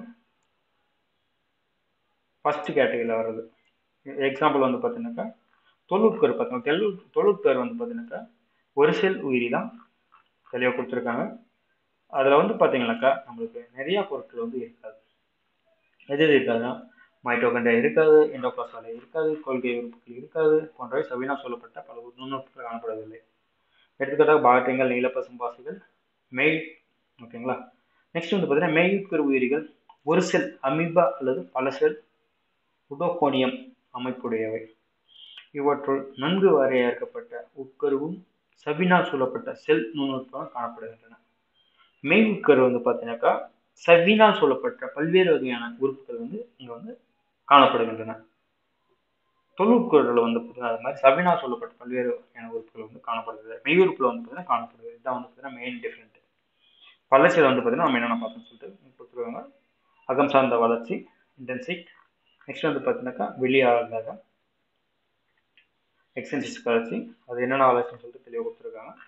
ஃபர்ஸ்ட் கேட்டகரியில் வர்றது எக்ஸாம்பிள் வந்து பார்த்தீங்கன்னாக்கா தொழுட்கர் பார்த்தீங்கன்னா தெல்லு தொழுட்கர் வந்து பார்த்தீங்கன்னாக்கா ஒரு செல் உயிரி தான் தெளிவாக கொடுத்துருக்காங்க அதில் வந்து பார்த்தீங்கன்னாக்கா நம்மளுக்கு நிறையா பொருட்கள் வந்து இருக்காது எது எது இருக்காதுன்னா மைட்டோகண்டியா இருக்காது எண்டோபிளாசாலை இருக்காது கொள்கை உறுப்புகள் இருக்காது போன்றவை சவினா சொல்லப்பட்ட பல நுண்ணுறுப்புகள் காணப்படவில்லை எடுத்துக்காட்டாக பாகட்டியங்கள் நீல பசும்பாசிகள் மெய் ஓகேங்களா நெக்ஸ்ட் வந்து பார்த்தீங்கன்னா மெய்யுட்கரு உயிரிகள் ஒரு செல் அமீபா அல்லது பல செல் உடோகோனியம் அமைப்புடையவை இவற்றுள் நன்கு வரையறுக்கப்பட்ட உட்கருவும் சவினால் சொல்லப்பட்ட செல் நுண்ணுறுப்புகளும் காணப்படுகின்றன மெய் உட்கரு வந்து பார்த்தீங்கன்னாக்கா சவ்வினால் சொல்லப்பட்ட பல்வேறு வகையான உறுப்புகள் வந்து இங்கே வந்து காணப்படுகின்றன தொழுட்கொருள் வந்து பார்த்தீங்கன்னா அது மாதிரி சவ்வினால் சொல்லப்பட்ட பல்வேறு வகையான உறுப்புகள் வந்து காணப்படுகிறது மெய் உறுப்பில் வந்து பார்த்தீங்கன்னா காணப்படுது இதுதான் வந்து பார்த்தீங்கன்னா மெயின் டிஃப்ரெண்ட் வளர்ச்சியில் வந்து பார்த்தீங்கன்னா நம்ம என்னென்ன பார்த்தோம்னு சொல்லிட்டு கொடுத்துருவாங்க அகம் சார்ந்த வளர்ச்சி இன்டென்சிக் நெக்ஸ்ட் வந்து பார்த்தீங்கன்னாக்கா வெளியாளதாக எக்ஸென்சிஸ் வளர்ச்சி அது என்னென்ன வளர்ச்சின்னு சொல்லிட்டு தெளிவாக கொடுத்துருக்காங்க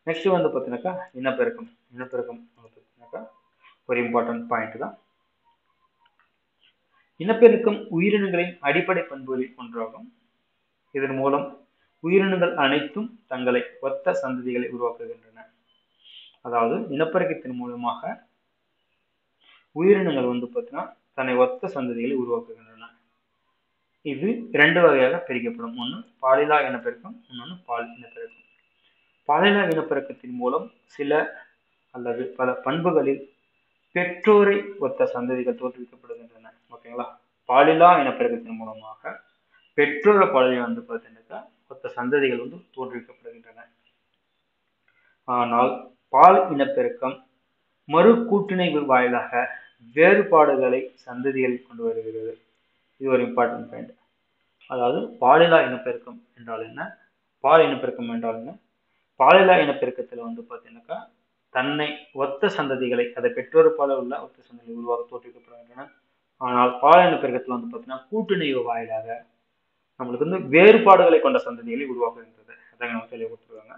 நெக்ஸ்ட் வந்து பார்த்தீங்கன்னாக்கா இனப்பெருக்கம் இனப்பெருக்கம் வந்து பார்த்தீங்கன்னாக்கா ஒரு இம்பார்ட்டன்ட் பாயிண்ட் தான் இனப்பெருக்கம் உயிரினங்களின் அடிப்படை பண்புகளில் ஒன்றாகும் இதன் மூலம் உயிரினங்கள் அனைத்தும் தங்களை ஒத்த சந்ததிகளை உருவாக்குகின்றன அதாவது இனப்பெருக்கத்தின் மூலமாக உயிரினங்கள் வந்து பார்த்தீங்கன்னா தன்னை ஒத்த சந்ததிகளை உருவாக்குகின்றன இது இரண்டு வகையாக பிரிக்கப்படும் ஒன்று பாலிலா இனப்பெருக்கம் இன்னொன்று பால் இனப்பெருக்கம் பாலிலா இனப்பெருக்கத்தின் மூலம் சில அல்லது பல பண்புகளில் பெற்றோரை ஒத்த சந்ததிகள் தோற்றுவிக்கப்படுகின்றன ஓகேங்களா பாலிலா இனப்பெருக்கத்தின் மூலமாக பெற்றோர பாலில் வந்து பார்த்தீங்கன்னாக்கா ஒத்த சந்ததிகள் வந்து தோற்றுவிக்கப்படுகின்றன ஆனால் பால் இனப்பெருக்கம் மறு கூட்டிணைவு வாயிலாக வேறுபாடுகளை சந்ததிகளில் கொண்டு வருகிறது இது ஒரு இம்பார்ட்டன்ட் பாயிண்ட் அதாவது பாலிலா இனப்பெருக்கம் என்றால் என்ன பால் இனப்பெருக்கம் என்றால் என்ன பாலிலா இனப்பெருக்கத்தில் வந்து பார்த்தீங்கன்னாக்கா தன்னை ஒத்த சந்ததிகளை அதை பெற்றோர் பால உள்ள ஒத்த சந்ததிகளை உருவாக தோற்றுவிக்கப்படுகின்றன ஆனால் பால் இனப்பெருக்கத்தில் வந்து பார்த்தீங்கன்னா கூட்டுணைவு வாயிலாக நம்மளுக்கு வந்து வேறுபாடுகளை கொண்ட சந்ததிகளை உருவாக்குகின்றது அதாங்க நம்ம தெளிவு கொடுத்துருக்காங்க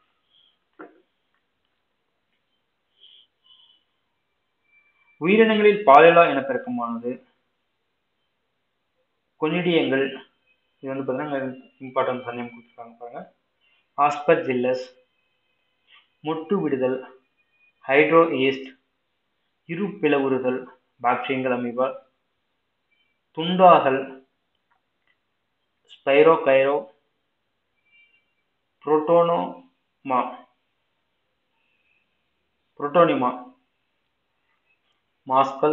உயிரினங்களில் பாலிலா இனப்பெருக்கமானது கொனிடியங்கள் இது வந்து பார்த்தீங்கன்னா இம்பார்ட்டன்ட் சந்தேகம் கொடுத்துருக்காங்க பாருங்க ஆஸ்பர் ஜில்லஸ் மொட்டு விடுதல் ஹைட்ரோ ஈஸ்ட் இரு பிளவுறுதல் பாக்டீரியங்கள் அமீபா துண்டாகல் ஸ்பைரோ கைரோ புரோட்டோனோமா புரோட்டோனிமா மாஸ்கல்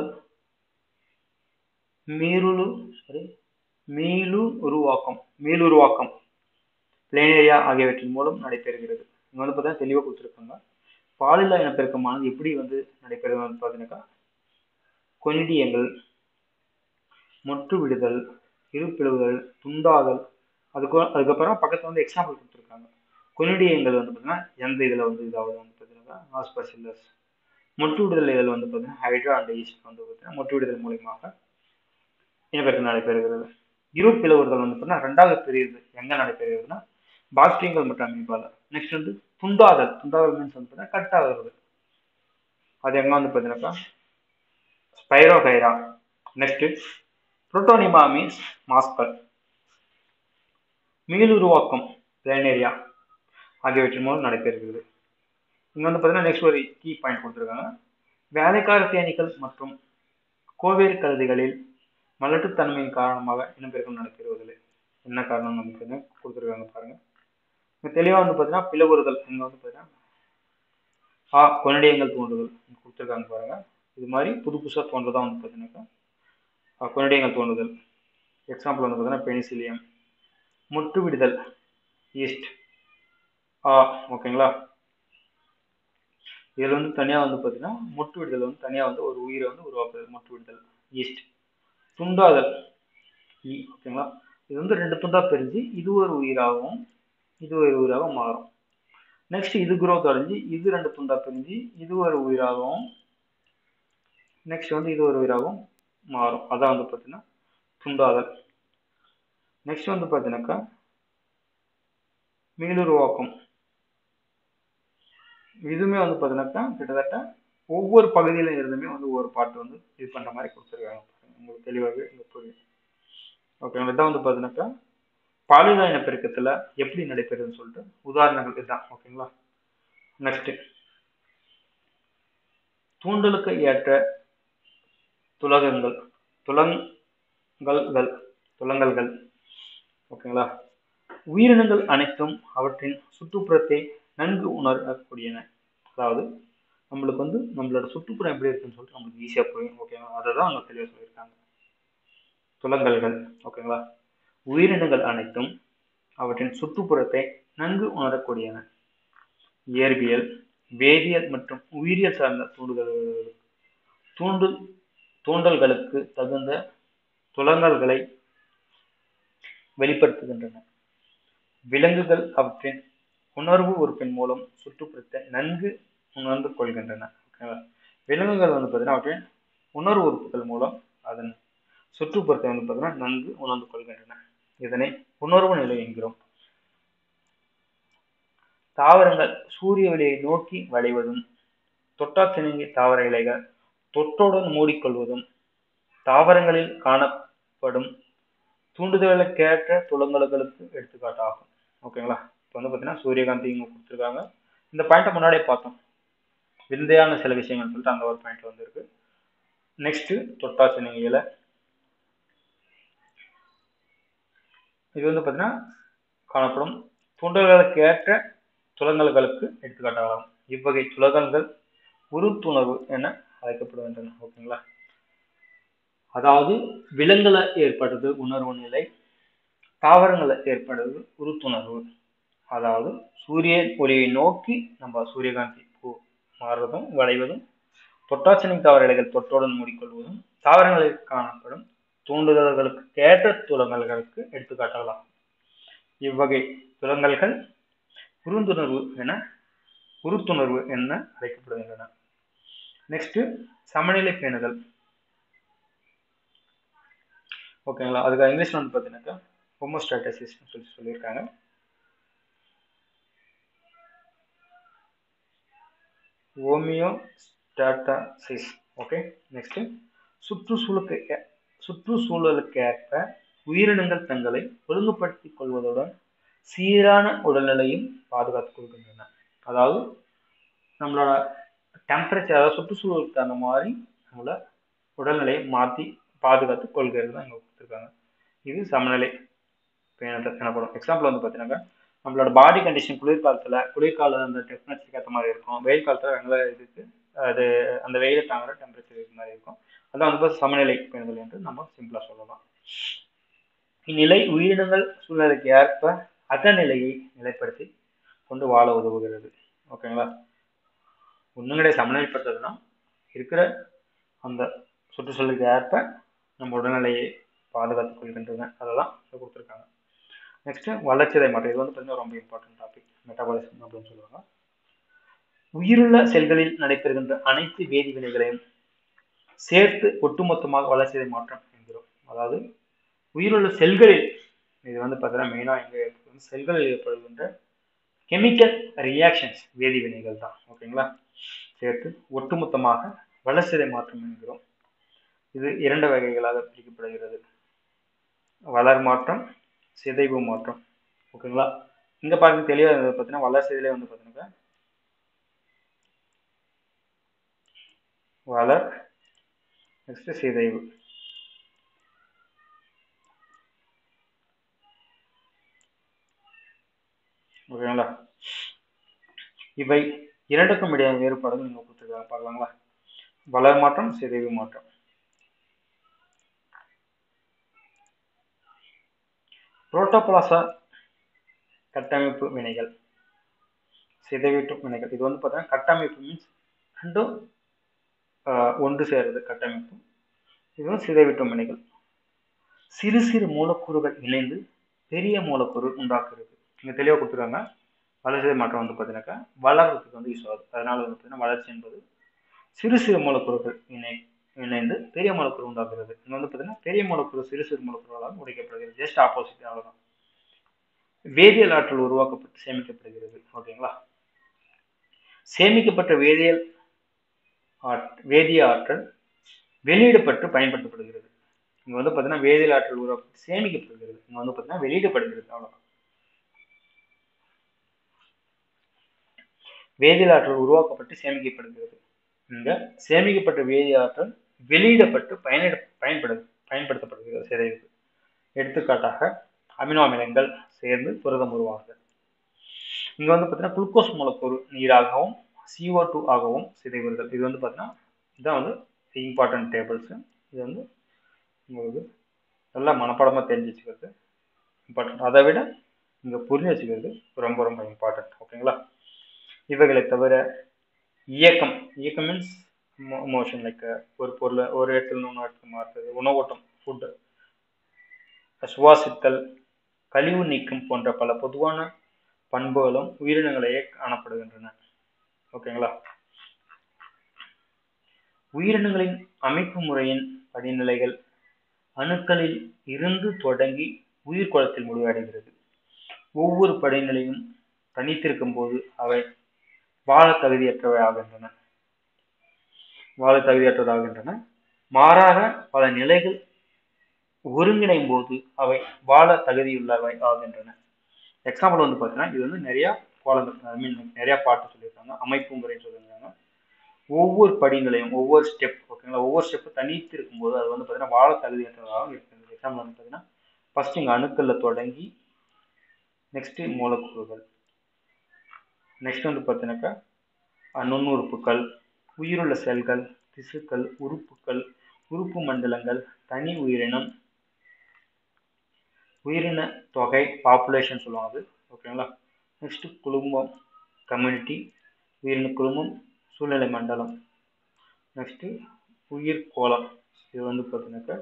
மீருளு சாரி மீளு உருவாக்கம் மீளுருவாக்கம் பிளேனேரியா ஆகியவற்றின் மூலம் நடைபெறுகிறது இங்க வந்து பார்த்தீங்கன்னா தெளிவாக கொடுத்துருக்காங்க பாலில்லா இனப்பெருக்கமானது எப்படி வந்து நடைபெறுது வந்து பார்த்தீங்கன்னாக்கா கொனிடியங்கள் மொட்டு விடுதல் இருப்பிழுவுதல் துண்டாதல் அதுக்கு அதுக்கப்புறம் பக்கத்தில் வந்து எக்ஸாம்பிள் கொடுத்துருக்காங்க கொனிடியங்கள் வந்து பார்த்தீங்கன்னா எந்த இதில் வந்து இதாவது வந்து பார்த்தீங்கன்னா ஆஸ்பர்சில்லஸ் மொட்டு விடுதல் இதில் வந்து பார்த்தீங்கன்னா ஹைட்ரா அண்ட் ஈஸ்ட் வந்து பார்த்தீங்கன்னா மொட்டு விடுதல் மூலியமாக இனப்பெருக்கம் நடைபெறுகிறது இரு பிளவுறுதல் வந்து பார்த்தீங்கன்னா ரெண்டாவது பிரிவு எங்கே நடைபெறுகிறதுனா பாக்டீரியங்கள் மற்றும் அமீபால நெக்ஸ்ட் வந்து துண்டாதல் துண்டாதல் மீன்ஸ் வந்து பார்த்தீங்கன்னா கட் ஆகுறது அது எங்கே வந்து பார்த்தீங்கன்னாக்கா ஸ்பைரோகைரா நெக்ஸ்ட் புரோட்டோனிமா மீன்ஸ் மாஸ்கல் மீளுருவாக்கம் பிளேனேரியா ஆகியவற்றின் மூலம் நடைபெறுகிறது இங்கே வந்து பார்த்தீங்கன்னா நெக்ஸ்ட் ஒரு கீ பாயிண்ட் கொடுத்துருக்காங்க வேலைக்கார தேனீக்கள் மற்றும் கோவேறு கழுதிகளில் மலட்டுத்தன்மையின் காரணமாக இனப்பெருக்கம் நடைபெறுவதில்லை என்ன காரணம் நமக்கு என்ன கொடுத்துருக்காங்க பாருங்க இங்கே தெளிவாக வந்து பார்த்தீங்கன்னா பிளவுறுதல் இங்கே வந்து பார்த்தீங்கன்னா ஆ கொனடியங்கள் தோன்றுதல் கொடுத்துருக்காங்க பாருங்க இது மாதிரி புது புதுசாக தோன்றதா வந்து பார்த்தீங்கன்னாக்கா கொனடியங்கள் தோன்றுதல் எக்ஸாம்பிள் வந்து பார்த்தீங்கன்னா பெனிசிலியம் முட்டு விடுதல் ஈஸ்ட் ஆ ஓகேங்களா இதில் வந்து தனியாக வந்து பார்த்தீங்கன்னா முட்டு விடுதல் வந்து தனியாக வந்து ஒரு உயிரை வந்து உருவாக்குது முட்டு விடுதல் ஈஸ்ட் துண்டாதல் இ ஓகேங்களா இது வந்து ரெண்டு துண்டா பிரிஞ்சு இது ஒரு உயிராகவும் இது ஒரு உயிராகவும் மாறும் நெக்ஸ்ட் இது குரோத் அடைஞ்சு இது ரெண்டு துண்டா பிரிஞ்சு இது ஒரு உயிராகவும் நெக்ஸ்ட் வந்து இது ஒரு உயிராகவும் மாறும் அதான் வந்து பார்த்தீங்கன்னா துண்டாதல் நெக்ஸ்ட் வந்து பார்த்தீங்கன்னாக்கா மீளுருவாக்கம் இதுவுமே வந்து பார்த்தீங்கன்னாக்கா கிட்டத்தட்ட ஒவ்வொரு பகுதியில இருந்துமே வந்து ஒவ்வொரு பாட்டு வந்து இது பண்ணுற மாதிரி கொடுத்துருக்காங்க உங்களுக்கு தெளிவாகவே இங்கே புரியும் ஓகேங்களா இதான் வந்து பார்த்தீங்கன்னாக்கா பாலின இனப்பெருக்கத்தில் எப்படி நடைபெறுதுன்னு சொல்லிட்டு உதாரணங்கள் இதுதான் ஓகேங்களா நெக்ஸ்ட் தூண்டலுக்கு ஏற்ற துலகங்கள் துலங்கல்கள் துலங்கல்கள் ஓகேங்களா உயிரினங்கள் அனைத்தும் அவற்றின் சுற்றுப்புறத்தை நன்கு உணரக்கூடியன அதாவது நம்மளுக்கு வந்து நம்மளோட சுற்றுப்புறம் எப்படி இருக்குன்னு சொல்லிட்டு நம்மளுக்கு ஈஸியாக புரியும் ஓகேங்களா அதை தான் அவங்க தெளிவாக சொல்லியிருக்காங்க துலங்கல்கள் ஓகேங்களா உயிரினங்கள் அனைத்தும் அவற்றின் சுற்றுப்புறத்தை நன்கு உணரக்கூடியன இயற்பியல் வேதியியல் மற்றும் உயிரியல் சார்ந்த தூண்டுதல் தூண்டு தூண்டல்களுக்கு தகுந்த துலங்கல்களை வெளிப்படுத்துகின்றன விலங்குகள் அவற்றின் உணர்வு உறுப்பின் மூலம் சுற்றுப்புறத்தை நன்கு உணர்ந்து கொள்கின்றன ஓகேங்களா விலங்குகள் வந்து பார்த்தீங்கன்னா அவற்றின் உணர்வு உறுப்புகள் மூலம் அதன் சுற்றுப்புறத்தை வந்து பார்த்தீங்கன்னா நன்கு உணர்ந்து கொள்கின்றன இதனை உணர்வு நிலை என்கிறோம் தாவரங்கள் சூரிய ஒளியை நோக்கி வளைவதும் தொட்டாச்சினுங்கி தாவர இலைகள் தொட்டுடன் மூடிக்கொள்வதும் தாவரங்களில் காணப்படும் தூண்டுதலுக்கேற்ற துளங்கல்களுக்கு எடுத்துக்காட்டாகும் ஓகேங்களா இப்போ வந்து பார்த்தீங்கன்னா சூரியகாந்தி இங்கே கொடுத்துருக்காங்க இந்த பாயிண்ட்டை முன்னாடியே பார்த்தோம் விந்தையான சில விஷயங்கள் சொல்லிட்டு அந்த ஒரு பாயிண்ட் வந்துருக்கு நெக்ஸ்ட் தொட்டாச்சினுங்கி இலை இது வந்து பார்த்தீங்கன்னா காணப்படும் தூண்டல்களுக்கு ஏற்ற துலங்கல்களுக்கு எடுத்துக்காட்டாகலாம் இவ்வகை துலகங்கள் உருத்துணர்வு என அழைக்கப்படுகின்றன ஓகேங்களா அதாவது விலங்குல ஏற்படுறது உணர்வு நிலை தாவரங்களை ஏற்படுறது உருத்துணர்வு அதாவது சூரிய ஒளியை நோக்கி நம்ம சூரியகாந்தி பூ மாறுவதும் வளைவதும் தொட்டாச்சினிங் தாவர இலைகள் தொட்டுடன் மூடிக்கொள்வதும் தாவரங்களில் காணப்படும் தூண்டுதல்களுக்கு ஏற்ற துலங்கல்களுக்கு எடுத்துக்காட்டலாம் இவ்வகை துலங்கல்கள் உருந்துணர்வு என உருத்துணர்வு என அழைக்கப்படுகின்றன நெக்ஸ்ட் சமநிலை பேணுதல் ஓகேங்களா அதுக்கு இங்கிலீஷ்ல வந்து பார்த்தீங்கன்னாக்கா ஹோமோஸ்டாட்டசிஸ் சொல்லி சொல்லியிருக்காங்க ஹோமியோஸ்டாட்டசிஸ் ஓகே நெக்ஸ்ட் சுற்றுச்சூழலுக்கு சுற்றுச்சூழலுக்கு ஏற்ப உயிரினங்கள் தங்களை ஒழுங்குபடுத்திக் கொள்வதுடன் சீரான உடல்நிலையும் பாதுகாத்துக் கொள்கின்றன அதாவது நம்மளோட டெம்பரேச்சர் அதாவது சுற்றுச்சூழலுக்கு தகுந்த மாதிரி நம்மளோட உடல்நிலையை மாற்றி பாதுகாத்து கொள்கிறது தான் இங்கே கொடுத்துருக்காங்க இது சமநிலை பேணுதல் எனப்படும் எக்ஸாம்பிள் வந்து பார்த்தீங்கன்னாக்கா நம்மளோட பாடி கண்டிஷன் குளிர்காலத்தில் குளிர்காலம் அந்த டெம்பரேச்சருக்கு ஏற்ற மாதிரி இருக்கும் வெயில் காலத்தில் வெள்ள இதுக்கு அது அந்த வெயிலை தாங்குற டெம்பரேச்சர் இருக்க மாதிரி இருக்கும் அதான் வந்து சமநிலை பேணுதல் என்று நம்ம சிம்பிளாக சொல்லலாம் இந்நிலை உயிரினங்கள் சூழ்நிலைக்கு ஏற்ப அகநிலையை நிலைப்படுத்தி கொண்டு வாழ உதவுகிறது ஓகேங்களா ஒன்றுங்கடைய சமநிலைப்படுத்துறதுனா இருக்கிற அந்த சுற்றுச்சூழலுக்கு ஏற்ப நம்ம உடல்நிலையை பாதுகாத்துக் கொள்கின்றன அதை தான் கொடுத்துருக்காங்க நெக்ஸ்ட் வளர்ச்சிதை மாற்றம் இது வந்து பார்த்தீங்கன்னா ரொம்ப இம்பார்ட்டன்ட் டாபிக் மெட்டாபாலிசம் அப்படின்னு சொல்லுவாங்க உயிருள்ள செல்களில் நடைபெறுகின்ற அனைத்து வேதிவினைகளையும் சேர்த்து ஒட்டுமொத்தமாக வளர்ச்சிதை மாற்றம் என்கிறோம் அதாவது உயிருள்ள செல்களில் இது வந்து பார்த்தீங்கன்னா மெயினாக எங்கே ஏற்படும் செல்களில் ஏற்படுகின்ற கெமிக்கல் ரியாக்ஷன்ஸ் வேதிவினைகள் தான் ஓகேங்களா சேர்த்து ஒட்டுமொத்தமாக வளர்ச்சிதை மாற்றம் என்கிறோம் இது இரண்டு வகைகளாக பிரிக்கப்படுகிறது வளர் மாற்றம் சிதைவு மாற்றம் ஓகேங்களா இங்க பாருங்க தெளிவா பார்த்தீங்கன்னா வளர்ச்சியிலே வந்து பார்த்தீங்கன்னா வளர் நெக்ஸ்ட் சிதைவு ஓகேங்களா இவை இரண்டுக்கும் இடையான வேறுபாடுகள் நீங்க கொடுத்துருக்காங்க பார்க்கலாங்களா வளர் மாற்றம் சிதைவு மாற்றம் புரோட்டோபிளாசா கட்டமைப்பு வினைகள் சிதைவீட்டும் வினைகள் இது வந்து பார்த்தீங்கன்னா கட்டமைப்பு மீன்ஸ் ரெண்டும் ஒன்று சேருது கட்டமைப்பு இது வந்து சிதைவீட்டும் வினைகள் சிறு சிறு மூலக்கூறுகள் இணைந்து பெரிய மூலக்கூறு உண்டாக்குறது இங்கே தெளிவாக கொடுத்துருக்காங்க வளர்ச்சி மாற்றம் வந்து பார்த்தீங்கன்னாக்கா வளர்றதுக்கு வந்து யூஸ் ஆகுது அதனால வந்து பார்த்தீங்கன்னா வளர்ச்சி என்பது சிறு சிறு மூலக்கூறுகள் இணை இணைந்து பெரிய மூலக்கூறு உண்டாக்குறது இங்கே வந்து பார்த்தீங்கன்னா பெரிய மூலக்கூறு சிறு சிறு மூலக்கூறுகளால் உடைக்கப்படுகிறது ஜஸ்ட் ஆப்போசிட் அவ்வளோதான் வேதியியல் ஆற்றல் உருவாக்கப்பட்டு சேமிக்கப்படுகிறது ஓகேங்களா சேமிக்கப்பட்ட வேதியியல் வேதிய ஆற்றல் வெளியிடப்பட்டு பயன்படுத்தப்படுகிறது இங்கே வந்து பார்த்தீங்கன்னா வேதியியல் ஆற்றல் உருவாக்கப்பட்டு சேமிக்கப்படுகிறது இங்கே வந்து பார்த்தீங்கன்னா வெளியிடப்படுகிறது அவ்வளோதான் வேதியியல் ஆற்றல் உருவாக்கப்பட்டு சேமிக்கப்படுகிறது இந்த சேமிக்கப்பட்ட வேதியியல் ஆற்றல் வெளியிடப்பட்டு பயனிட பயன்படு பயன்படுத்தப்படுகிறது சிதைவுக்கு எடுத்துக்காட்டாக அமினோ அமிலங்கள் சேர்ந்து புரதம் உருவாகுது இங்கே வந்து பார்த்தீங்கன்னா குளுக்கோஸ் மூலக்கூறு நீராகவும் சிஓ டூ ஆகவும் சிதைவுறுதல் இது வந்து பார்த்தீங்கன்னா இதுதான் வந்து இம்பார்ட்டன்ட் டேபிள்ஸு இது வந்து உங்களுக்கு நல்லா மனப்பாடமாக தெரிஞ்சு வச்சுக்கிறது இம்பார்ட்டன்ட் அதை விட இங்கே புரிஞ்சு வச்சுக்கிறது ரொம்ப ரொம்ப இம்பார்ட்டன்ட் ஓகேங்களா இவைகளை தவிர இயக்கம் இயக்கம் மீன்ஸ் மோஷன் லைக் ஒரு பொருளை ஒரு இடத்துல இன்னொரு இடத்துக்கு மாற்றுறது உணவோட்டம் ஃபுட்டு சுவாசித்தல் கழிவு நீக்கம் போன்ற பல பொதுவான பண்புகளும் உயிரினங்களையே காணப்படுகின்றன ஓகேங்களா உயிரினங்களின் அமைப்பு முறையின் படிநிலைகள் அணுக்களில் இருந்து தொடங்கி உயிர்கோளத்தில் முடிவடைகிறது ஒவ்வொரு படிநிலையும் தனித்திருக்கும் போது அவை வாழ தகுதியற்றவை ஆகின்றன வாழ தகுதியற்றதாகின்றன மாறாக பல நிலைகள் ஒருங்கிணையும் போது அவை வாழ தகுதியுள்ளவை ஆகின்றன எக்ஸாம்பிள் வந்து பார்த்தீங்கன்னா இது வந்து நிறைய கோலங்கள் ஐ மீன் நிறைய பாட்டு சொல்லியிருக்காங்க அமைப்பு முறைன்னு சொல்லியிருக்காங்க ஒவ்வொரு படிங்களையும் ஒவ்வொரு ஸ்டெப் ஓகேங்களா ஒவ்வொரு ஸ்டெப்பு தனித்து இருக்கும்போது அது வந்து பார்த்தீங்கன்னா வாழ தகுதியற்றதாக இருக்குது எக்ஸாம்பிள் வந்து பார்த்தீங்கன்னா ஃபர்ஸ்ட் இங்கே அணுக்களில் தொடங்கி நெக்ஸ்ட் மூலக்கூறுகள் நெக்ஸ்ட் வந்து பார்த்தீங்கன்னாக்கா நுண்ணுறுப்புகள் உயிருள்ள செல்கள் திசுக்கள் உறுப்புகள் உறுப்பு மண்டலங்கள் தனி உயிரினம் உயிரின தொகை பாப்புலேஷன் சொல்லுவாங்க அது ஓகேங்களா நெக்ஸ்ட் குடும்பம் கம்யூனிட்டி உயிரின குடும்பம் சூழ்நிலை மண்டலம் நெக்ஸ்ட்டு உயிர் கோலம் இது வந்து பார்த்தீங்கன்னாக்கா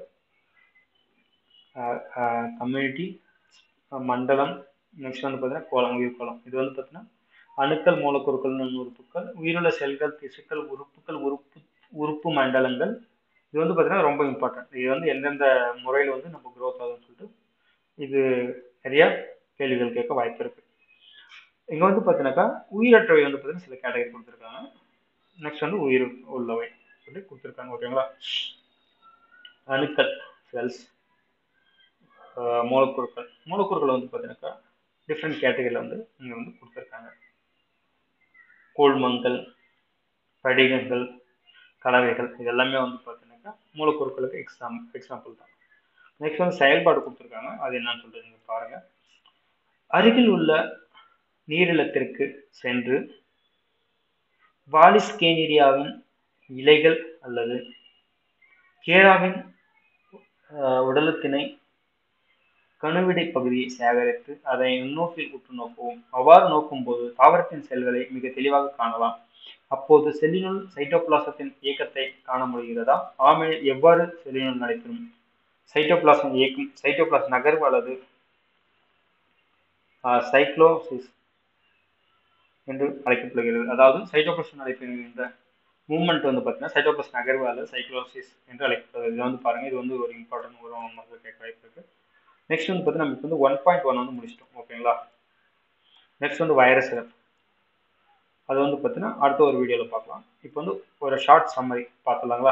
கம்யூனிட்டி மண்டலம் நெக்ஸ்ட் வந்து பார்த்தீங்கன்னா கோலம் உயிர் கோலம் இது வந்து பார்த்தீங்கன்னா அணுக்கள் மூலக்கூறுகள் உறுப்புகள் உயிருள்ள செல்கள் திசுக்கள் உறுப்புகள் உறுப்பு உறுப்பு மண்டலங்கள் இது வந்து பார்த்தீங்கன்னா ரொம்ப இம்பார்ட்டன்ட் இது வந்து எந்தெந்த முறையில் வந்து நம்ம க்ரோத் ஆகுதுன்னு சொல்லிட்டு இது நிறைய கேள்விகள் கேட்க வாய்ப்பு இருக்கு இங்கே வந்து பார்த்தீங்கன்னாக்கா உயிரற்றவை வந்து பார்த்தீங்கன்னா சில கேட்டகரி கொடுத்துருக்காங்க நெக்ஸ்ட் வந்து உயிர் உள்ளவை சொல்லி கொடுத்துருக்காங்க ஓகேங்களா அணுக்கள் செல்ஸ் மூலக்கூறுகள் மூலக்கூறுகள் வந்து பார்த்தீங்கன்னாக்கா டிஃப்ரெண்ட் கேட்டகரியில் வந்து இங்கே வந்து கொடுத்துருக்காங்க கூழ்மங்கள் படிகங்கள் கலவைகள் இது எல்லாமே வந்து பார்த்தீங்கன்னாக்கா மூலக்கூறுகளுக்கு எக்ஸாம் எக்ஸாம்பிள் தான் நெக்ஸ்ட் வந்து செயல்பாடு கொடுத்துருக்காங்க அது என்னன்னு சொல்லிட்டு நீங்கள் பாருங்கள் அருகில் உள்ள நீரிழத்திற்கு சென்று வாலிஸ்கேனிரியாவின் இலைகள் அல்லது கேராவின் உடலத்தினை கணுவிடை பகுதியை சேகரித்து அதை நுண்ணோக்கில் உற்று நோக்கவும் அவ்வாறு நோக்கும்போது தாவரத்தின் செல்களை மிக தெளிவாக காணலாம் அப்போது செல்லினுள் சைட்டோபிளாசத்தின் இயக்கத்தை காண முடிகிறதா ஆமை எவ்வாறு செல்லினுள் நடைபெறும் சைட்டோபிளாசம் இயக்கும் சைட்டோபிளாஸ் நகர்வு அல்லது சைக்ளோசிஸ் என்று அழைக்கப்படுகிறது அதாவது சைட்டோபிளாஸ் நடைபெறுகின்ற மூவ்மெண்ட் வந்து பார்த்தீங்கன்னா சைட்டோபிளாஸ் நகர்வு அல்லது சைக்ளோசிஸ் என்று அழைக்கப்படுகிறது இது வந்து பாருங்க இது வந்து ஒரு இம்பார்ட்டன்ட் ஒரு மக்கள் கேட்க வாய்ப்பு இருக்கு நெக்ஸ்ட் வந்து பார்த்தீங்கன்னா நமக்கு வந்து ஒன் பாயிண்ட் ஒன் வந்து முடிச்சிட்டோம் ஓகேங்களா நெக்ஸ்ட் வந்து வைரஸ் அது வந்து பார்த்தீங்கன்னா அடுத்த ஒரு வீடியோவில் பார்க்கலாம் இப்போ வந்து ஒரு ஷார்ட் சம்மரி பார்த்துலாங்களா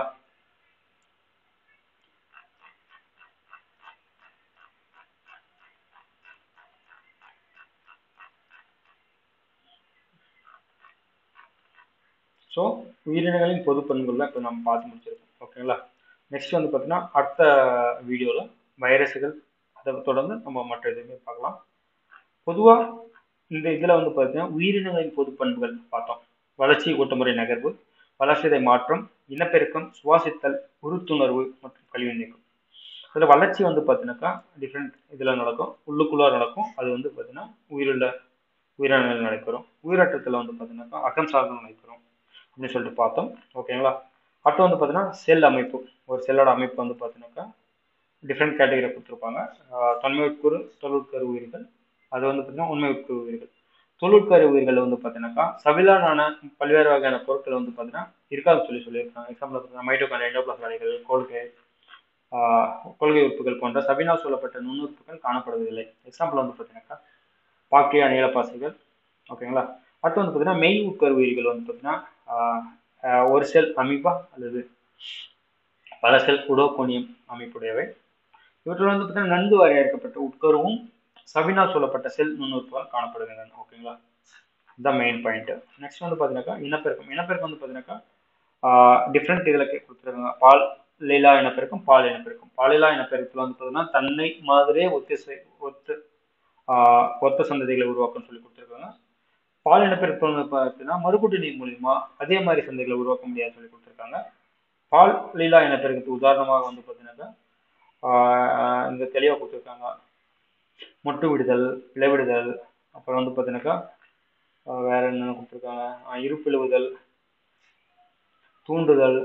ஸோ உயிரினங்களின் பொது பண்புகள் தான் இப்போ நம்ம பார்த்து முடிச்சிருக்கோம் ஓகேங்களா நெக்ஸ்ட் வந்து பார்த்தீங்கன்னா அடுத்த வீடியோவில் வைரஸுகள் அதை தொடர்ந்து நம்ம மற்ற எதுவுமே பார்க்கலாம் பொதுவாக இந்த இதில் வந்து பார்த்தீங்கன்னா உயிரினங்களின் பொது பண்புகள் பார்த்தோம் வளர்ச்சி ஊட்டமுறை நகர்வு வளர்ச்சிதை மாற்றம் இனப்பெருக்கம் சுவாசித்தல் உறுத்துணர்வு மற்றும் கழிவு நீக்கம் இதில் வளர்ச்சி வந்து பார்த்தீங்கன்னாக்கா டிஃப்ரெண்ட் இதில் நடக்கும் உள்ளுக்குள்ளார நடக்கும் அது வந்து பார்த்தீங்கன்னா உயிருள்ள உயிரினங்கள் நடைபெறும் உயிரற்றத்தில் வந்து பார்த்தீங்கன்னாக்கா அகம் சார்ந்து நடைபெறும் அப்படின்னு சொல்லிட்டு பார்த்தோம் ஓகேங்களா அடுத்து வந்து பார்த்தீங்கன்னா செல் அமைப்பு ஒரு செல்லோட அமைப்பு வந்து பார்த்தீங்கன்னாக்கா டிஃப்ரெண்ட் கேட்டகரி கொடுத்துருப்பாங்க தொன்மை உட்கூறு தொழிற்கரு உயிர்கள் அது வந்து பார்த்தீங்கன்னா உண்மை உட்கூறு உயிர்கள் தொழிற்கரு உயிர்கள் வந்து பார்த்தீங்கன்னாக்கா சவிலான பல்வேறு வகையான பொருட்கள் வந்து பார்த்தீங்கன்னா இருக்காதுன்னு சொல்லி சொல்லியிருக்காங்க எக்ஸாம்பிள் பார்த்தீங்கன்னா மைட்டோகான் எண்டோபிளாஸ் அலைகள் கொள்கை கொள்கை உறுப்புகள் போன்ற சபினா சொல்லப்பட்ட நுண்ணுறுப்புகள் காணப்படுவதில்லை எக்ஸாம்பிள் வந்து பார்த்தீங்கன்னாக்கா பாக்கியா நீலப்பாசைகள் ஓகேங்களா அடுத்து வந்து பார்த்தீங்கன்னா மெய் உட்கரு உயிர்கள் வந்து பார்த்தீங்கன்னா ஒரு செல் அமீபா அல்லது பல செல் உடோகோனியம் அமைப்புடையவை இவற்றில் வந்து பார்த்தீங்கன்னா நன்கு வரையறுக்கப்பட்ட உட்கருவும் சபினா சொல்லப்பட்ட செல் நுண்ணுறுப்புகள் காணப்படுகின்றன ஓகேங்களா இதுதான் மெயின் பாயிண்ட் நெக்ஸ்ட் வந்து பார்த்தீங்கன்னாக்கா இனப்பெருக்கம் இனப்பெருக்கம் வந்து பார்த்தீங்கன்னாக்கா டிஃப்ரெண்ட் இதில் கொடுத்துருக்காங்க பால் லீலா இனப்பெருக்கம் பால் இனப்பெருக்கம் பாலிலா இனப்பெருக்கத்தில் வந்து பார்த்தீங்கன்னா தன்னை மாதிரியே ஒத்திசை ஒத்து ஒத்த சந்ததிகளை உருவாக்கும்னு சொல்லி கொடுத்துருக்காங்க பால் இனப்பெருக்கம் வந்து பார்த்தீங்கன்னா மறுக்கூட்டு நீர் மூலியமா அதே மாதிரி சந்தைகளை உருவாக்க முடியாதுன்னு சொல்லி கொடுத்துருக்காங்க பால் லீலா இனப்பெருக்கத்துக்கு உதாரணமாக வந்து பார்த்தீங்கன்னாக்கா இங்கே தெளிவாக கொடுத்துருக்காங்க மொட்டு விடுதல் பிளவிடுதல் அப்புறம் வந்து பார்த்தீங்கன்னாக்கா வேற என்னென்ன கொடுத்துருக்காங்க இருப்பிழுவுதல் தூண்டுதல்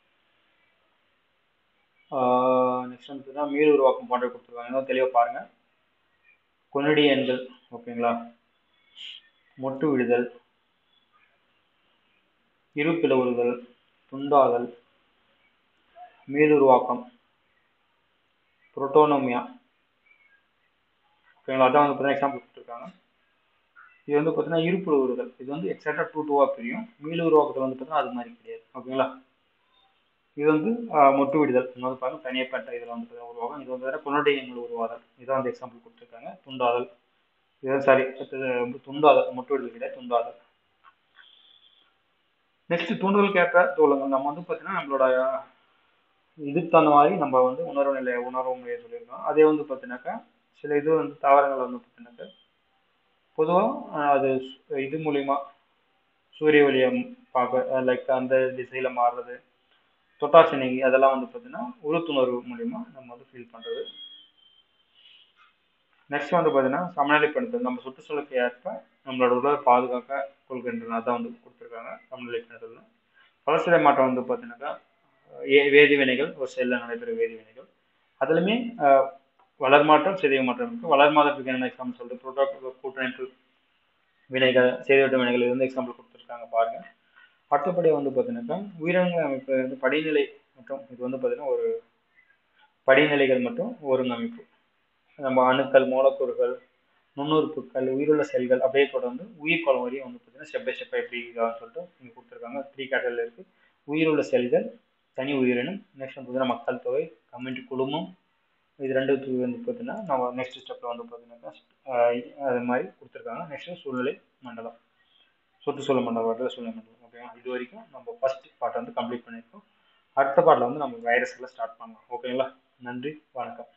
நெக்ஸ்ட் வந்து பார்த்தீங்கன்னா மீள் உருவாக்கம் போன்ற கொடுத்துருக்காங்க இன்னும் தெளிவாக பாருங்கள் கொனடியன்கள் ஓகேங்களா மொட்டு விடுதல் இருப்பிளவுறுதல் துண்டாதல் மீளுருவாக்கம் புரோட்டோனோமியா ஓகேங்களா அதான் வந்து பார்த்தீங்கன்னா எக்ஸாம்பிள் கொடுத்துருக்காங்க இது வந்து பார்த்தீங்கன்னா இருப்பு உருவல் இது வந்து எக்ஸாக்டாக டூ டூவாக பிரியும் மீள் உருவாக்கத்தில் வந்து பார்த்தீங்கன்னா அது மாதிரி கிடையாது ஓகேங்களா இது வந்து மொட்டு விடுதல் இது வந்து பாருங்க தனியப்பட்ட இதில் வந்து பார்த்தீங்கன்னா உருவாகும் இது வந்து வேறு குணடையங்கள் உருவாதல் இதான் வந்து எக்ஸாம்பிள் கொடுத்துருக்காங்க துண்டாதல் இது சாரி துண்டாதல் மொட்டு விடுதல் கிடையாது துண்டாதல் நெக்ஸ்ட் தூண்டுதல் கேட்ட தோழங்கள் நம்ம வந்து பார்த்தீங்கன்னா நம்மளோட இதுக்கு தகுந்த மாதிரி நம்ம வந்து உணர்வு நிலை உணர்வு முறையை சொல்லியிருக்கோம் அதே வந்து பார்த்தீங்கன்னாக்கா சில இது வந்து தாவரங்கள் வந்து பார்த்தீங்கன்னாக்கா பொதுவாக அது இது மூலிமா சூரிய ஒளியை பார்க்க லைக் அந்த திசையில் மாறுறது தொட்டாசினிங்கி அதெல்லாம் வந்து பார்த்தீங்கன்னா உறுத்துணர்வு மூலிமா நம்ம வந்து ஃபீல் பண்ணுறது நெக்ஸ்ட் வந்து பார்த்தீங்கன்னா சமநிலைப்படுத்துதல் நம்ம சுற்றுச்சூழலுக்கு ஏற்ப நம்மளோட உடலை பாதுகாக்க கொள்கின்றன அதான் வந்து கொடுத்துருக்காங்க சமநிலைப்படுத்துதல் வளர்ச்சிதை மாற்றம் வந்து பார்த்தீங்கன்னாக்கா வேதி வினைகள் ஒரு செல்லில் நடைபெறும் வேதி வினைகள் அதுலையுமே வளர்மாற்றம் சிதைவு மாற்றம் இருக்குது வளர்மாதத்துக்கு என்ன எக்ஸாம்பிள் சொல்லிட்டு புரோட்டோ கூட்டமைப்பு வினைகள் செய்தியோட்ட வினைகள் இது வந்து எக்ஸாம்பிள் கொடுத்துருக்காங்க பாருங்க அடுத்தபடி வந்து பார்த்தீங்கன்னாக்கா உயிரினங்கள் அமைப்பு வந்து படிநிலை மற்றும் இது வந்து பார்த்தீங்கன்னா ஒரு படிநிலைகள் மற்றும் ஒருங்கமைப்பு நம்ம அணுக்கள் மூலக்கூறுகள் நுண்ணுறுப்புகள் உயிருள்ள செல்கள் அப்படியே தொடர்ந்து உயிர்கோளம் வரையும் வந்து பார்த்தீங்கன்னா ஸ்டெப் பை ஸ்டெப் எப்படி இதான்னு சொல்லிட்டு இங்கே கொடுத்துருக்காங்க த்ரீ கேட்டகரியில் இருக்குது உயிருள்ள செல்கள் தனி உயிரினம் நெக்ஸ்ட் வந்து பார்த்தீங்கன்னா மக்கள் தொகை கம்யூனிட்டி குழுமம் இது ரெண்டுத்துக்கு வந்து பார்த்தீங்கன்னா நம்ம நெக்ஸ்ட் ஸ்டெப்பில் வந்து பார்த்தீங்கன்னாக்கா அது மாதிரி கொடுத்துருக்காங்க நெக்ஸ்ட் சூழ்நிலை மண்டலம் சுற்றுச்சூழல் மண்டலம் சூழ்நிலை மண்டலம் ஓகேவா இது வரைக்கும் நம்ம ஃபர்ஸ்ட் பார்ட் வந்து கம்ப்ளீட் பண்ணியிருக்கோம் அடுத்த பார்ட்டில் வந்து நம்ம வைரஸ் எல்லாம் ஸ்டார்ட் பண்ணலாம் ஓகேங்களா நன்றி வணக்கம்